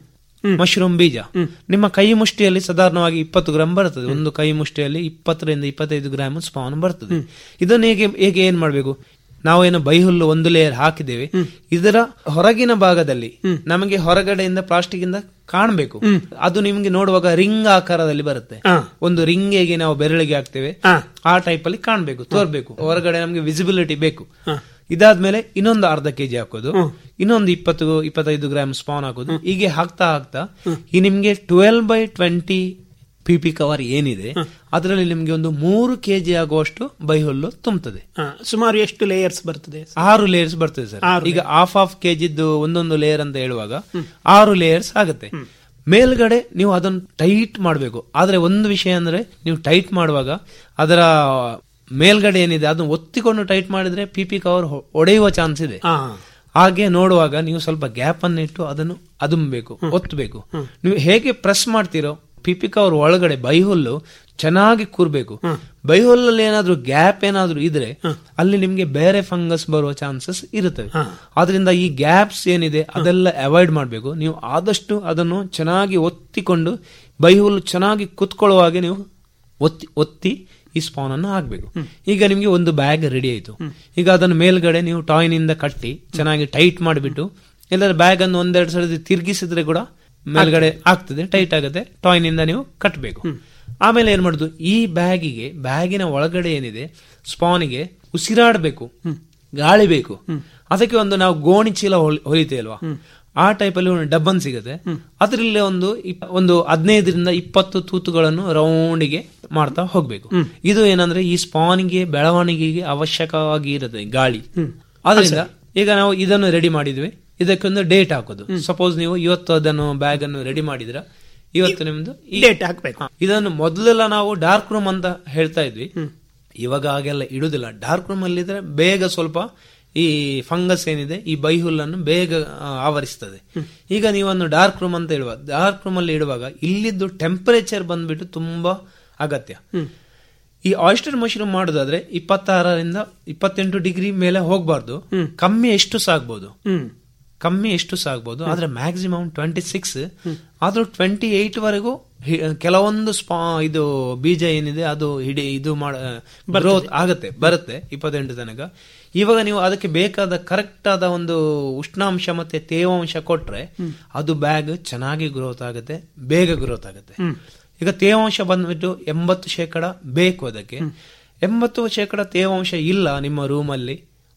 [SPEAKER 4] ಮಶ್ರೂಮ್ ಬೀಜ ನಿಮ್ಮ ಕೈ ಮುಷ್ಟಿಯಲ್ಲಿ ಸಾಧಾರಣವಾಗಿ ಇಪ್ಪತ್ತು ಗ್ರಾಮ್ ಬರ್ತದೆ ಒಂದು ಕೈ ಮುಷ್ಟಿಯಲ್ಲಿ ಇಪ್ಪತ್ತರಿಂದ ಇಪ್ಪತ್ತೈದು ಗ್ರಾಮ್ ಸ್ಪಾನ್ ಬರ್ತದೆ ಇದನ್ನು ಹೇಗೆ ಹೇಗೆ ಏನ್ ಮಾಡಬೇಕು ನಾವೇನು ಬೈಹುಲ್ಲು ಒಂದು ಲೇಯರ್ ಹಾಕಿದ್ದೇವೆ ಇದರ ಹೊರಗಿನ ಭಾಗದಲ್ಲಿ ನಮಗೆ ಹೊರಗಡೆಯಿಂದ ಪ್ಲಾಸ್ಟಿಕ್ ಇಂದ ಕಾಣಬೇಕು ಅದು ನಿಮ್ಗೆ ನೋಡುವಾಗ ರಿಂಗ್ ಆಕಾರದಲ್ಲಿ ಬರುತ್ತೆ
[SPEAKER 3] ಹಾ.
[SPEAKER 4] ಒಂದು ರಿಂಗ್ ಹೇಗೆ ನಾವು ಬೆರಳಿಗೆ ಹಾಕ್ತೇವೆ
[SPEAKER 3] ಹಾ.
[SPEAKER 4] ಆ ಟೈಪ್ ಅಲ್ಲಿ ಕಾಣಬೇಕು ತೋರ್ಬೇಕು ಹೊರಗಡೆ ನಮಗೆ ವಿಸಿಬಿಲಿಟಿ ಬೇಕು ಇದಾದ್ಮೇಲೆ ಇನ್ನೊಂದು ಅರ್ಧ ಕೆಜಿ ಹಾಕೋದು ಇನ್ನೊಂದು ಇಪ್ಪತ್ತು ಇಪ್ಪತ್ತೈದು ಗ್ರಾಮ್ ಸ್ಪಾನ್ ಹಾಕೋದು ಹೀಗೆ ಹಾಕ್ತಾ ಹಾಕ್ತಾ ಈ ನಿಮ್ಗೆ twelve by twenty P P cover ಏನಿದೆ ಅದರಲ್ಲಿ ನಿಮ್ಗೆ ಒಂದು ಮೂರು ಕೆಜಿ ಆಗುವಷ್ಟು ಬೈಹುಲ್ಲು ತುಂಬುತ್ತದೆ
[SPEAKER 3] ಹಾ, ಸುಮಾರು ಎಷ್ಟು ಲೇಯರ್ಸ್ ಬರ್ತದೆ
[SPEAKER 4] ಆರು ಲೇಯರ್ಸ್ ಬರ್ತದೆ ಸರ್
[SPEAKER 3] ಆರು
[SPEAKER 4] ಈಗ ಹಾಫ್ ಹಾಫ್ ಕೆಜಿದ್ದು ಒಂದೊಂದು ಲೇಯರ್ ಅಂತ ಹೇಳುವಾಗ ಆರು ಲೇಯರ್ಸ್ ಆಗುತ್ತೆ ಮೇಲ್ಗಡೆ ನೀವು ಅದನ್ನು ಟೈಟ್ ಮಾಡಬೇಕು ಆದ್ರೆ ಒಂದು ವಿಷಯ ಅಂದ್ರೆ ನೀವು ಟೈಟ್ ಮಾಡುವಾಗ ಅದರ ಮೇಲ್ಗಡೆ ಏನಿದೆ ಅದನ್ನು ಒತ್ತಿಕೊಂಡು ಟೈಟ್ ಮಾಡಿದ್ರೆ ಪಿ ಪಿ ಕವರ್ ಒಡೆಯುವ ಚಾನ್ಸ್ ಇದೆ
[SPEAKER 3] ಹಾ
[SPEAKER 4] ಹಾಗೆ ನೋಡುವಾಗ ನೀವು ಸ್ವಲ್ಪ ಗ್ಯಾಪ್ ಅನ್ನು ಇಟ್ಟು ಅದನ್ನು ಅದುಮಬೇಕು ಒತ್ತಬೇಕು ನೀವು ಹೇಗೆ ಪ್ರೆಸ್ ಮಾಡ್ತೀರೋ ಪಿಪಿ ಕವರ್ ಒಳಗಡೆ ಬೈಹುಲ್ಲು ಚೆನ್ನಾಗಿ ಕೂರ್ಬೇಕು ಬೈಹುಲ್ಲಲ್ಲಿ ಏನಾದ್ರೂ ಗ್ಯಾಪ್ ಏನಾದ್ರೂ ಇದ್ರೆ ಅಲ್ಲಿ ನಿಮ್ಗೆ ಬೇರೆ ಫಂಗಸ್ ಬರುವ ಚಾನ್ಸಸ್ ಇರುತ್ತವೆ ಆದ್ರಿಂದ ಈ ಗ್ಯಾಪ್ಸ್ ಏನಿದೆ ಅದೆಲ್ಲ ಅವಾಯ್ಡ್ ಮಾಡಬೇಕು ನೀವು ಆದಷ್ಟು ಅದನ್ನು ಚೆನ್ನಾಗಿ ಒತ್ತಿಕೊಂಡು ಬೈಹುಲ್ಲು ಚೆನ್ನಾಗಿ ಕುತ್ಕೊಳ್ಳುವ ಹಾಗೆ ನೀವು ಒತ್ತಿ ಒತ್ತಿ ಈ ಸ್ಪಾನ್ ಅನ್ನು ಹಾಕ್ಬೇಕು ಈಗ ನಿಮ್ಗೆ ಒಂದು ಬ್ಯಾಗ್ ರೆಡಿ ಆಯ್ತು ಈಗ ಅದನ್ನು ಮೇಲ್ಗಡೆ ನೀವು ಟಾಯ್ನಿಂದ ಕಟ್ಟಿ ಚೆನ್ನಾಗಿ ಟೈಟ್ ಮಾಡಿಬಿಟ್ಟು ಎಲ್ಲರ ಬ್ಯಾಗ್ ಅನ್ನು ಒಂದೆರಡು ಸಲ ತಿರುಗಿಸಿದ್ರೆ ಕೂಡ ಮೇಲ್ಗಡೆ ಆಗ್ತದೆ ಟೈಟ್ ಆಗುತ್ತೆ ಟಾಯ್ನಿಂದ ನೀವು ಕಟ್ಟಬೇಕು ಆಮೇಲೆ ಏನ್ ಮಾಡುದು ಈ ಬ್ಯಾಗಿಗೆ ಬ್ಯಾಗಿನ ಒಳಗಡೆ ಏನಿದೆ ಸ್ಪಾನಿಗೆ ಉಸಿರಾಡಬೇಕು ಗಾಳಿ ಬೇಕು ಅದಕ್ಕೆ ಒಂದು ನಾವು ಗೋಣಿ ಚೀಲ ಹೊಲ್- ಹೊಲಿತೇವೆ ಅಲ್ವಾ ಆ ಟೈಪ್ ಅಲ್ಲಿ ಒಂದು ಡಬ್ಬನ್ ಸಿಗುತ್ತೆ ಅದರಲ್ಲಿ ಒಂದು ಇಪ್- ಒಂದು ಹದಿನೈದರಿಂದ ಇಪ್ಪತ್ತು ತೂತುಗಳನ್ನು ರೌಂಡಿಗೆ ಮಾಡ್ತಾ ಹೋಗ್ಬೇಕು ಇದು ಏನಂದ್ರೆ ಈ ಸ್ಪಾನ್ಗೆ ಬೆಳವಣಿಗೆಗೆ ಅವಶ್ಯಕವಾಗಿ ಇರುತ್ತೆ ಗಾಳಿ ಅದರಿಂದ ಈಗ ನಾವು ಇದನ್ನು ರೆಡಿ ಮಾಡಿದ್ವಿ ಇದಕ್ಕೊಂದು ಡೇಟ್ ಹಾಕೋದು ಸಪೋಸ್ ನೀವು ಇವತ್ತು ಅದನ್ನು ಬ್ಯಾಗ್ ಅನ್ನು ರೆಡಿ ಮಾಡಿದ್ರ ಇವತ್ತು ನಿಮ್ದು ಈ-
[SPEAKER 3] ಡೇಟ್ ಹಾಕ್ಬೇಕು
[SPEAKER 4] ಹಾ, ಇದನ್ನು ಮೊದಲೆಲ್ಲ ನಾವು ಡಾರ್ಕ್ ರೂಮ್ ಅಂತ ಹೇಳ್ತಾ ಇದ್ವಿ ಇವಾಗ ಹಾಗೆಲ್ಲ ಇಡುದಿಲ್ಲ ಡಾರ್ಕ್ ರೂಮ್ ಅಲ್ಲಿ ಇದ್ರೆ ಬೇಗ ಸ್ವಲ್ಪ ಈ ಫಂಗಸ್ ಏನಿದೆ ಈ ಬೈಹುಲ್ಲನ್ನು ಬೇಗ ಆ, ಆವರಿಸ್ತದೆ ಈಗ ನೀವನ್ನು ಡಾರ್ಕ್ ರೂಮ್ ಅಂತ ಹೇಳುವ ಡಾರ್ಕ್ ರೂಮ್ ಅಲ್ಲಿ ಇಡುವಾಗ ಇಲ್ಲಿದ್ದು ಟೆಂಪರೇಚರ್ ಬಂದ್ಬಿಟ್ಟು ತುಂಬಾ ಅಗತ್ಯ ಈ ಆಯಿಸ್ಟರ್ ಮಶ್ರೂಮ್ ಮಾಡೋದಾದ್ರೆ ಇಪ್ಪತ್ತಾರರಿಂದ ಇಪ್ಪತ್ತೆಂಟು ಡಿಗ್ರಿ ಮೇಲೆ ಹೋಗ್ಬಾರ್ದು ಕಮ್ಮಿ ಎಷ್ಟು ಸಾಗ್ಬೋದು
[SPEAKER 3] ಹ್ಮ್
[SPEAKER 4] ಕಮ್ಮಿ ಎಷ್ಟು ಸಾಗ್ಬೋದು ಆದ್ರೆ ಮ್ಯಾಕ್ಸಿಮಮ್ ಟ್ವೆಂಟಿ ಸಿಕ್ಸ್ ಆದ್ರೂ ಟ್ವೆಂಟಿ ಏಟ್ ವರೆಗೂ ಹಿ- ಕೆಲವೊಂದು ಸ್ಪಾ ಇದು ಬೀಜ ಏನಿದೆ ಅದು ಹಿಡಿ ಇದು ಮಾಡ ಗ್ರೋತ್ ಆಗುತ್ತೆ ಬರುತ್ತೆ ಇಪ್ಪತ್ತೆಂಟು ತನಕ ಇವಾಗ ನೀವು ಅದಕ್ಕೆ ಬೇಕಾದ ಕರೆಕ್ಟ್ ಆದ ಒಂದು ಉಷ್ಣಾಂಶ ಮತ್ತೆ ತೇವಾಂಶ ಕೊಟ್ರೆ ಅದು ಬ್ಯಾಗ್ ಚೆನ್ನಾಗಿ ಗ್ರೋತ್ ಆಗುತ್ತೆ ಬೇಗ ಗ್ರೋತ್ ಆಗುತ್ತೆ ಈಗ ತೇವಾಂಶ ಬಂದ್ಬಿಟ್ಟು ಎಂಬತ್ತು ಶೇಕಡ ಬೇಕು ಅದಕ್ಕೆ ಎಂಬತ್ತು ಶೇಕಡ ತೇವಾಂಶ ಇಲ್ಲ ನಿಮ್ಮ ರೂಮಲ್ಲಿ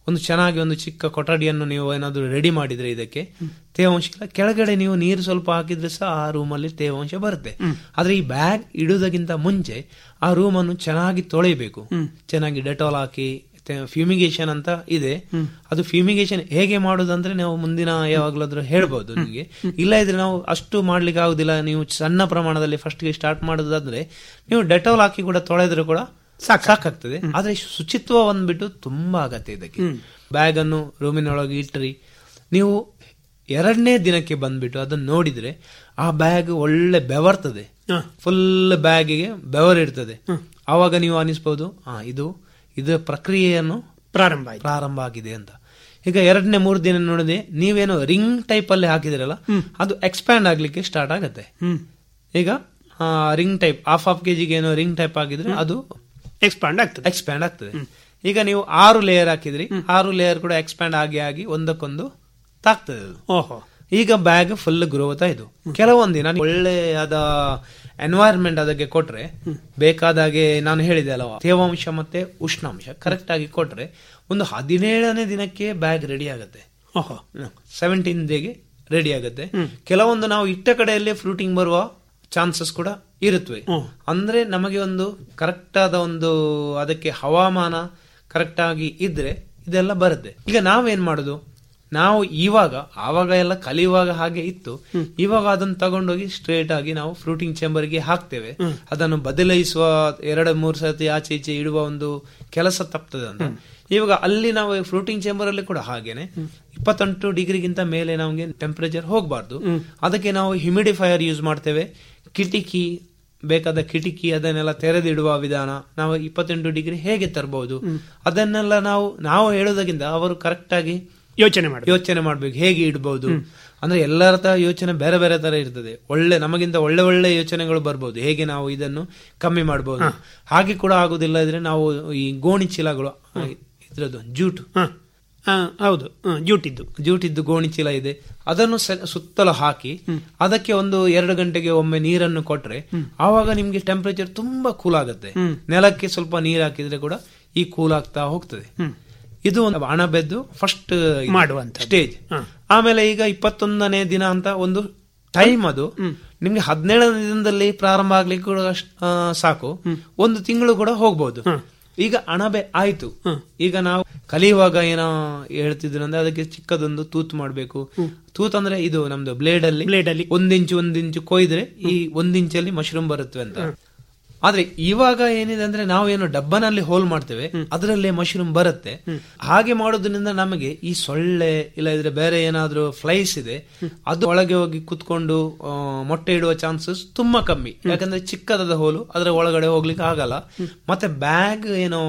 [SPEAKER 4] ಒಂದು ಚೆನ್ನಾಗಿ ಒಂದು ಚಿಕ್ಕ ಕೊಠಡಿಯನ್ನು ನೀವು ಏನಾದರೂ ರೆಡಿ ಮಾಡಿದ್ರೆ ಇದಕ್ಕೆ ತೇವಾಂಶ ಇಲ್ಲ ಕೆಳಗಡೆ ನೀವು ನೀರು ಸ್ವಲ್ಪ ಹಾಕಿದ್ರೆ ಸಹ ಆ ರೂಮಲ್ಲಿ ತೇವಾಂಶ ಬರುತ್ತೆ ಆದ್ರೆ ಈ ಬ್ಯಾಗ್ ಇಡುವುದಕ್ಕಿಂತ ಮುಂಚೆ ಆ ರೂಮನ್ನು ಚೆನ್ನಾಗಿ ತೊಳೆಯಬೇಕು ಚೆನ್ನಾಗಿ ಡೆಟಾಲ್ ಹಾಕಿ ಫ್ಯೂಮಿಗೇಷನ್ ಅಂತ ಇದೆ ಅದು ಫ್ಯೂಮಿಗೇಷನ್ ಹೇಗೆ ಮಾಡುದಂದ್ರೆ ನಾವು ಮುಂದಿನ ಯಾವಾಗ್ಲಾದ್ರೂ ಹೇಳ್ಬೋದು ನಿಮಗೆ ಇಲ್ಲ ಇದ್ರೆ ನಾವು ಅಷ್ಟು ಮಾಡ್ಲಿಕ್ಕೆ ಆಗುದಿಲ್ಲ ನೀವು ಸಣ್ಣ ಪ್ರಮಾಣದಲ್ಲಿ ಫಸ್ಟ್ ಗೆ ಸ್ಟಾರ್ಟ್ ಮಾಡುದಾದ್ರೆ ನೀವು ಡೆಟಾಲ್ ಹಾಕಿ ಕೂಡ ತೊಳೆದ್ರೆ ಕೂಡ ಸಾಕಾಗ್ತದೆ ಆದ್ರೆ ಶುಚಿತ್ವ ಬಂದ್ಬಿಟ್ಟು ತುಂಬಾ ಅಗತ್ಯ ಇದಕ್ಕೆ ಬ್ಯಾಗ್ ಅನ್ನು ರೂಮಿನೊಳಗೆ ಇಟ್ರಿ ನೀವು ಎರಡನೇ ದಿನಕ್ಕೆ ಬಂದ್ಬಿಟ್ಟು ಅದನ್ನ ನೋಡಿದ್ರೆ ಆ ಬ್ಯಾಗ್ ಒಳ್ಳೆ ಬೆವರ್ತದೆ ಫುಲ್ ಬ್ಯಾಗಿಗೆ ಬೆವರಿರ್ತದೆ ಆವಾಗ ನೀವು ಅನಿಸ್ಬೋದು ಆ ಇದು ಇದರ ಪ್ರಕ್ರಿಯೆಯನ್ನು
[SPEAKER 3] ಪ್ರಾರಂಭ ಆಯ್ತು
[SPEAKER 4] ಪ್ರಾರಂಭ ಆಗಿದೆ ಅಂತ ಈಗ ಎರಡನೇ ಮೂರು ದಿನ ನೋಡಿದೆ ನೀವೇನು ರಿಂಗ್ ಟೈಪ್ ಅಲ್ಲಿ ಹಾಕಿದಿರಲ್ಲ ಅದು ಎಕ್ಸ್ಪ್ಯಾಂಡ್ ಆಗ್ಲಿಕ್ಕೆ ಸ್ಟಾರ್ಟ್ ಆಗತ್ತೆ
[SPEAKER 3] ಹ್ಮ್
[SPEAKER 4] ಈಗ ರಿಂಗ್ ಟೈಪ್ ಹಾಫ್ ಹಾಫ್ ಕೆಜಿಗೆ ಏನೋ ರಿಂಗ್ ಟೈಪ್ ಆಗಿದ್ರೆ ಅದು
[SPEAKER 3] ಎಕ್ಸ್ಪಾಂಡ್ ಆಗ್ತದೆ
[SPEAKER 4] ಎಕ್ಸ್ಪ್ಯಾಂಡ್ ಆಗ್ತದೆ ಈಗ ನೀವು ಆರು ಲೇಯರ್ ಹಾಕಿದ್ರಿ ಆರು ಲೇಯರ್ ಕೂಡ ಎಕ್ಸ್ಪ್ಯಾಂಡ್ ಆಗಿ ಆಗಿ ಒಂದಕ್ಕೊಂದು ತಾಗ್ತದೆ ಅದು
[SPEAKER 3] ಓಹೋ
[SPEAKER 4] ಈಗ ಬ್ಯಾಗ್ ಫುಲ್ ಗ್ರೋತ್ ಆಯ್ತು ಕೆಲವೊಂದಿನ ಒಳ್ಳೆಯಾದ ಎನ್ವೈರ್ಮೆಂಟ್ ಅದಕ್ಕೆ ಕೊಟ್ರೆ ಬೇಕಾದಾಗೆ ನಾನು ಹೇಳಿದೆ ಅಲ್ವಾ ತೇವಾಂಶ ಮತ್ತೆ ಉಷ್ಣಾಂಶ ಕರೆಕ್ಟ್ ಆಗಿ ಕೊಟ್ರೆ ಒಂದು ಹದಿನೇಳನೇ ದಿನಕ್ಕೆ ಬ್ಯಾಗ್ ರೆಡಿ ಆಗುತ್ತೆ
[SPEAKER 3] ಓಹೋ
[SPEAKER 4] ಸೆವೆಂಟೀನ್ ಡೇಗೆ ರೆಡಿ ಆಗುತ್ತೆ ಕೆಲವೊಂದು ನಾವು ಇಟ್ಟ ಕಡೆಯಲ್ಲೇ ಫ್ರೂಟಿಂಗ್ ಬರುವ ಚಾನ್ಸಸ್ ಕೂಡ ಇರುತ್ತವೆ ಅಂದ್ರೆ ನಮಗೆ ಒಂದು ಕರೆಕ್ಟ್ ಆದ ಒಂದು ಅದಕ್ಕೆ ಹವಾಮಾನ ಕರೆಕ್ಟ್ ಆಗಿ ಇದ್ರೆ ಇದೆಲ್ಲ ಬರುತ್ತೆ ಈಗ ನಾವೇನ್ ಮಾಡುದು ನಾವು ಇವಾಗ ಆವಾಗ ಎಲ್ಲ ಕಲಿಯುವಾಗ ಹಾಗೆ ಇತ್ತು ಇವಾಗ ಅದನ್ನು ತಗೊಂಡೋಗಿ ಸ್ಟ್ರೇಟ್ ಆಗಿ ನಾವು ಫ್ರೂಟಿಂಗ್ ಚೇಂಬರ್ಗೆ ಹಾಕ್ತೇವೆ ಅದನ್ನು ಬದಲಾಯಿಸುವ ಎರಡು ಮೂರು ಸತಿ ಆಚೆ ಈಚೆ ಇಡುವ ಒಂದು ಕೆಲಸ ತಪ್ತದೆ ಅಂತ ಇವಾಗ ಅಲ್ಲಿ ನಾವು ಫ್ರೂಟಿಂಗ್ ಚೇಂಬರ್ ಅಲ್ಲಿ ಕೂಡ ಹಾಗೇನೆ ಇಪ್ಪತ್ತೆಂಟು ಡಿಗ್ರಿಗಿಂತ ಮೇಲೆ ನಮಗೆ ಟೆಂಪರೇಚರ್ ಹೋಗಬಾರ್ದು ಅದಕ್ಕೆ ನಾವು ಹ್ಯುಮಿಡಿಫೈಯರ್ ಯೂಸ್ ಮಾಡ್ತೇವೆ ಕಿಟಕಿ ಬೇಕಾದ ಕಿಟಕಿ ಅದನ್ನೆಲ್ಲ ತೆರೆದಿಡುವ ವಿಧಾನ ನಾವು ಇಪ್ಪತ್ತೆಂಟು ಡಿಗ್ರಿ ಹೇಗೆ ತರಬಹುದು ಅದನ್ನೆಲ್ಲ ನಾವು ನಾವು ಹೇಳೋದಕ್ಕಿಂತ ಅವರು ಕರೆಕ್ಟ್ ಆಗಿ
[SPEAKER 3] ಯೋಚನೆ ಮಾಡಿ
[SPEAKER 4] ಯೋಚನೆ ಮಾಡ್ಬೇಕು ಹೇಗೆ ಇಡಬಹುದು ಅಂದ್ರೆ ಎಲ್ಲರ ತರ ಯೋಚನೆ ಬೇರೆ ಬೇರೆ ತರ ಇರ್ತದೆ ಒಳ್ಳೆ ನಮಗಿಂತ ಒಳ್ಳೆ ಒಳ್ಳೆ ಯೋಚನೆಗಳು ಬರ್ಬೋದು ಹೇಗೆ ನಾವು ಇದನ್ನು ಕಮ್ಮಿ ಮಾಡಬಹುದು ಹಾಗೆ ಕೂಡ ಆಗುದಿಲ್ಲ ಇದ್ರೆ ನಾವು ಈ ಗೋಣಿ ಚೀಲಗಳು ಆ, ಇದ್ರದ್ದು ಜೂಟ್
[SPEAKER 3] ಹ. ಆ, ಹೌದು ಹ, ಜೂಟಿದ್ದು
[SPEAKER 4] ಜೂಟಿದ್ದು ಗೋಣಿ ಚೀಲ ಇದೆ ಅದನ್ನು ಸ- ಸುತ್ತಲೂ ಹಾಕಿ ಅದಕ್ಕೆ ಒಂದು ಎರಡು ಗಂಟೆಗೆ ಒಮ್ಮೆ ನೀರನ್ನು ಕೊಟ್ರೆ ಆವಾಗ ನಿಮ್ಗೆ ಟೆಂಪರೇಚರ್ ತುಂಬಾ ಕೂಲ್ ಆಗುತ್ತೆ ನೆಲಕ್ಕೆ ಸ್ವಲ್ಪ ನೀರು ಹಾಕಿದ್ರೆ ಕೂಡ ಈ ಕೂಲ್ ಆಗ್ತಾ ಹೋಗ್ತದೆ ಇದು ಒಂದು ಅಣಬೆದ್ದು ಫಸ್ಟ್
[SPEAKER 3] ಮಾಡುವಂಥದ್ದು.
[SPEAKER 4] ಸ್ಟೇಜ್ ಆಮೇಲೆ ಈಗ ಇಪ್ಪತ್ತೊಂದನೇ ದಿನ ಅಂತ ಒಂದು ಟೈಮ್ ಅದು ನಿಮ್ಗೆ ಹದಿನೇಳನೇ ದಿನದಲ್ಲಿ ಪ್ರಾರಂಭ ಆಗ್ಲಿಕ್ಕೆ ಕೂಡ ಅಷ್ಟ್- ಆ, ಸಾಕು ಒಂದು ತಿಂಗಳು ಕೂಡ ಹೋಗ್ಬೋದು ಈಗ ಅಣಬೆ ಆಯ್ತು ಈಗ ನಾವು ಕಲಿಯುವಾಗ ಏನೋ ಹೇಳ್ತಿದ್ರು ಅಂದ್ರೆ ಅದಕ್ಕೆ ಚಿಕ್ಕದೊಂದು ತೂತ್ ಮಾಡ್ಬೇಕು ತೂತ್ ಅಂದ್ರೆ ಇದು ನಮ್ದು ಬ್ಲೇಡ್ ಅಲ್ಲಿ
[SPEAKER 3] Blade ಅಲ್ಲಿ.
[SPEAKER 4] ಒಂದ್ ಇಂಚು ಒಂದ್ ಇಂಚು ಕೊಯ್ದ್ರೆ ಈ ಒಂದ್ ಇಂಚಲ್ಲಿ ಮಶ್ರೂಮ್ ಬರುತ್ತೆ ಅಂತ ಆದ್ರೆ ಇವಾಗ ಏನಿದೆ ಅಂದ್ರೆ ನಾವೇನು ಡಬ್ಬನಲ್ಲಿ ಹೋಲ್ ಮಾಡ್ತೇವೆ ಅದರಲ್ಲೇ ಮಶ್ರೂಮ್ ಬರುತ್ತೆ ಹಾಗೆ ಮಾಡೋದ್ರಿಂದ ನಮಗೆ ಈ ಸೊಳ್ಳೆ ಇಲ್ಲ ಇದ್ರೆ ಬೇರೆ ಏನಾದ್ರೂ ಫ್ಲೈಸ್ ಇದೆ ಅದು ಒಳಗೆ ಹೋಗಿ ಕುತ್ಕೊಂಡು ಆ, ಮೊಟ್ಟೆ ಇಡುವ ಚಾನ್ಸಸ್ ತುಂಬಾ ಕಮ್ಮಿ ಯಾಕಂದ್ರೆ ಚಿಕ್ಕದಾದ ಹೋಲು ಅದರ ಒಳಗಡೆ ಹೋಗ್ಲಿಕ್ಕೆ ಆಗಲ್ಲ ಮತ್ತೆ ಬ್ಯಾಗ್ ಏನೋ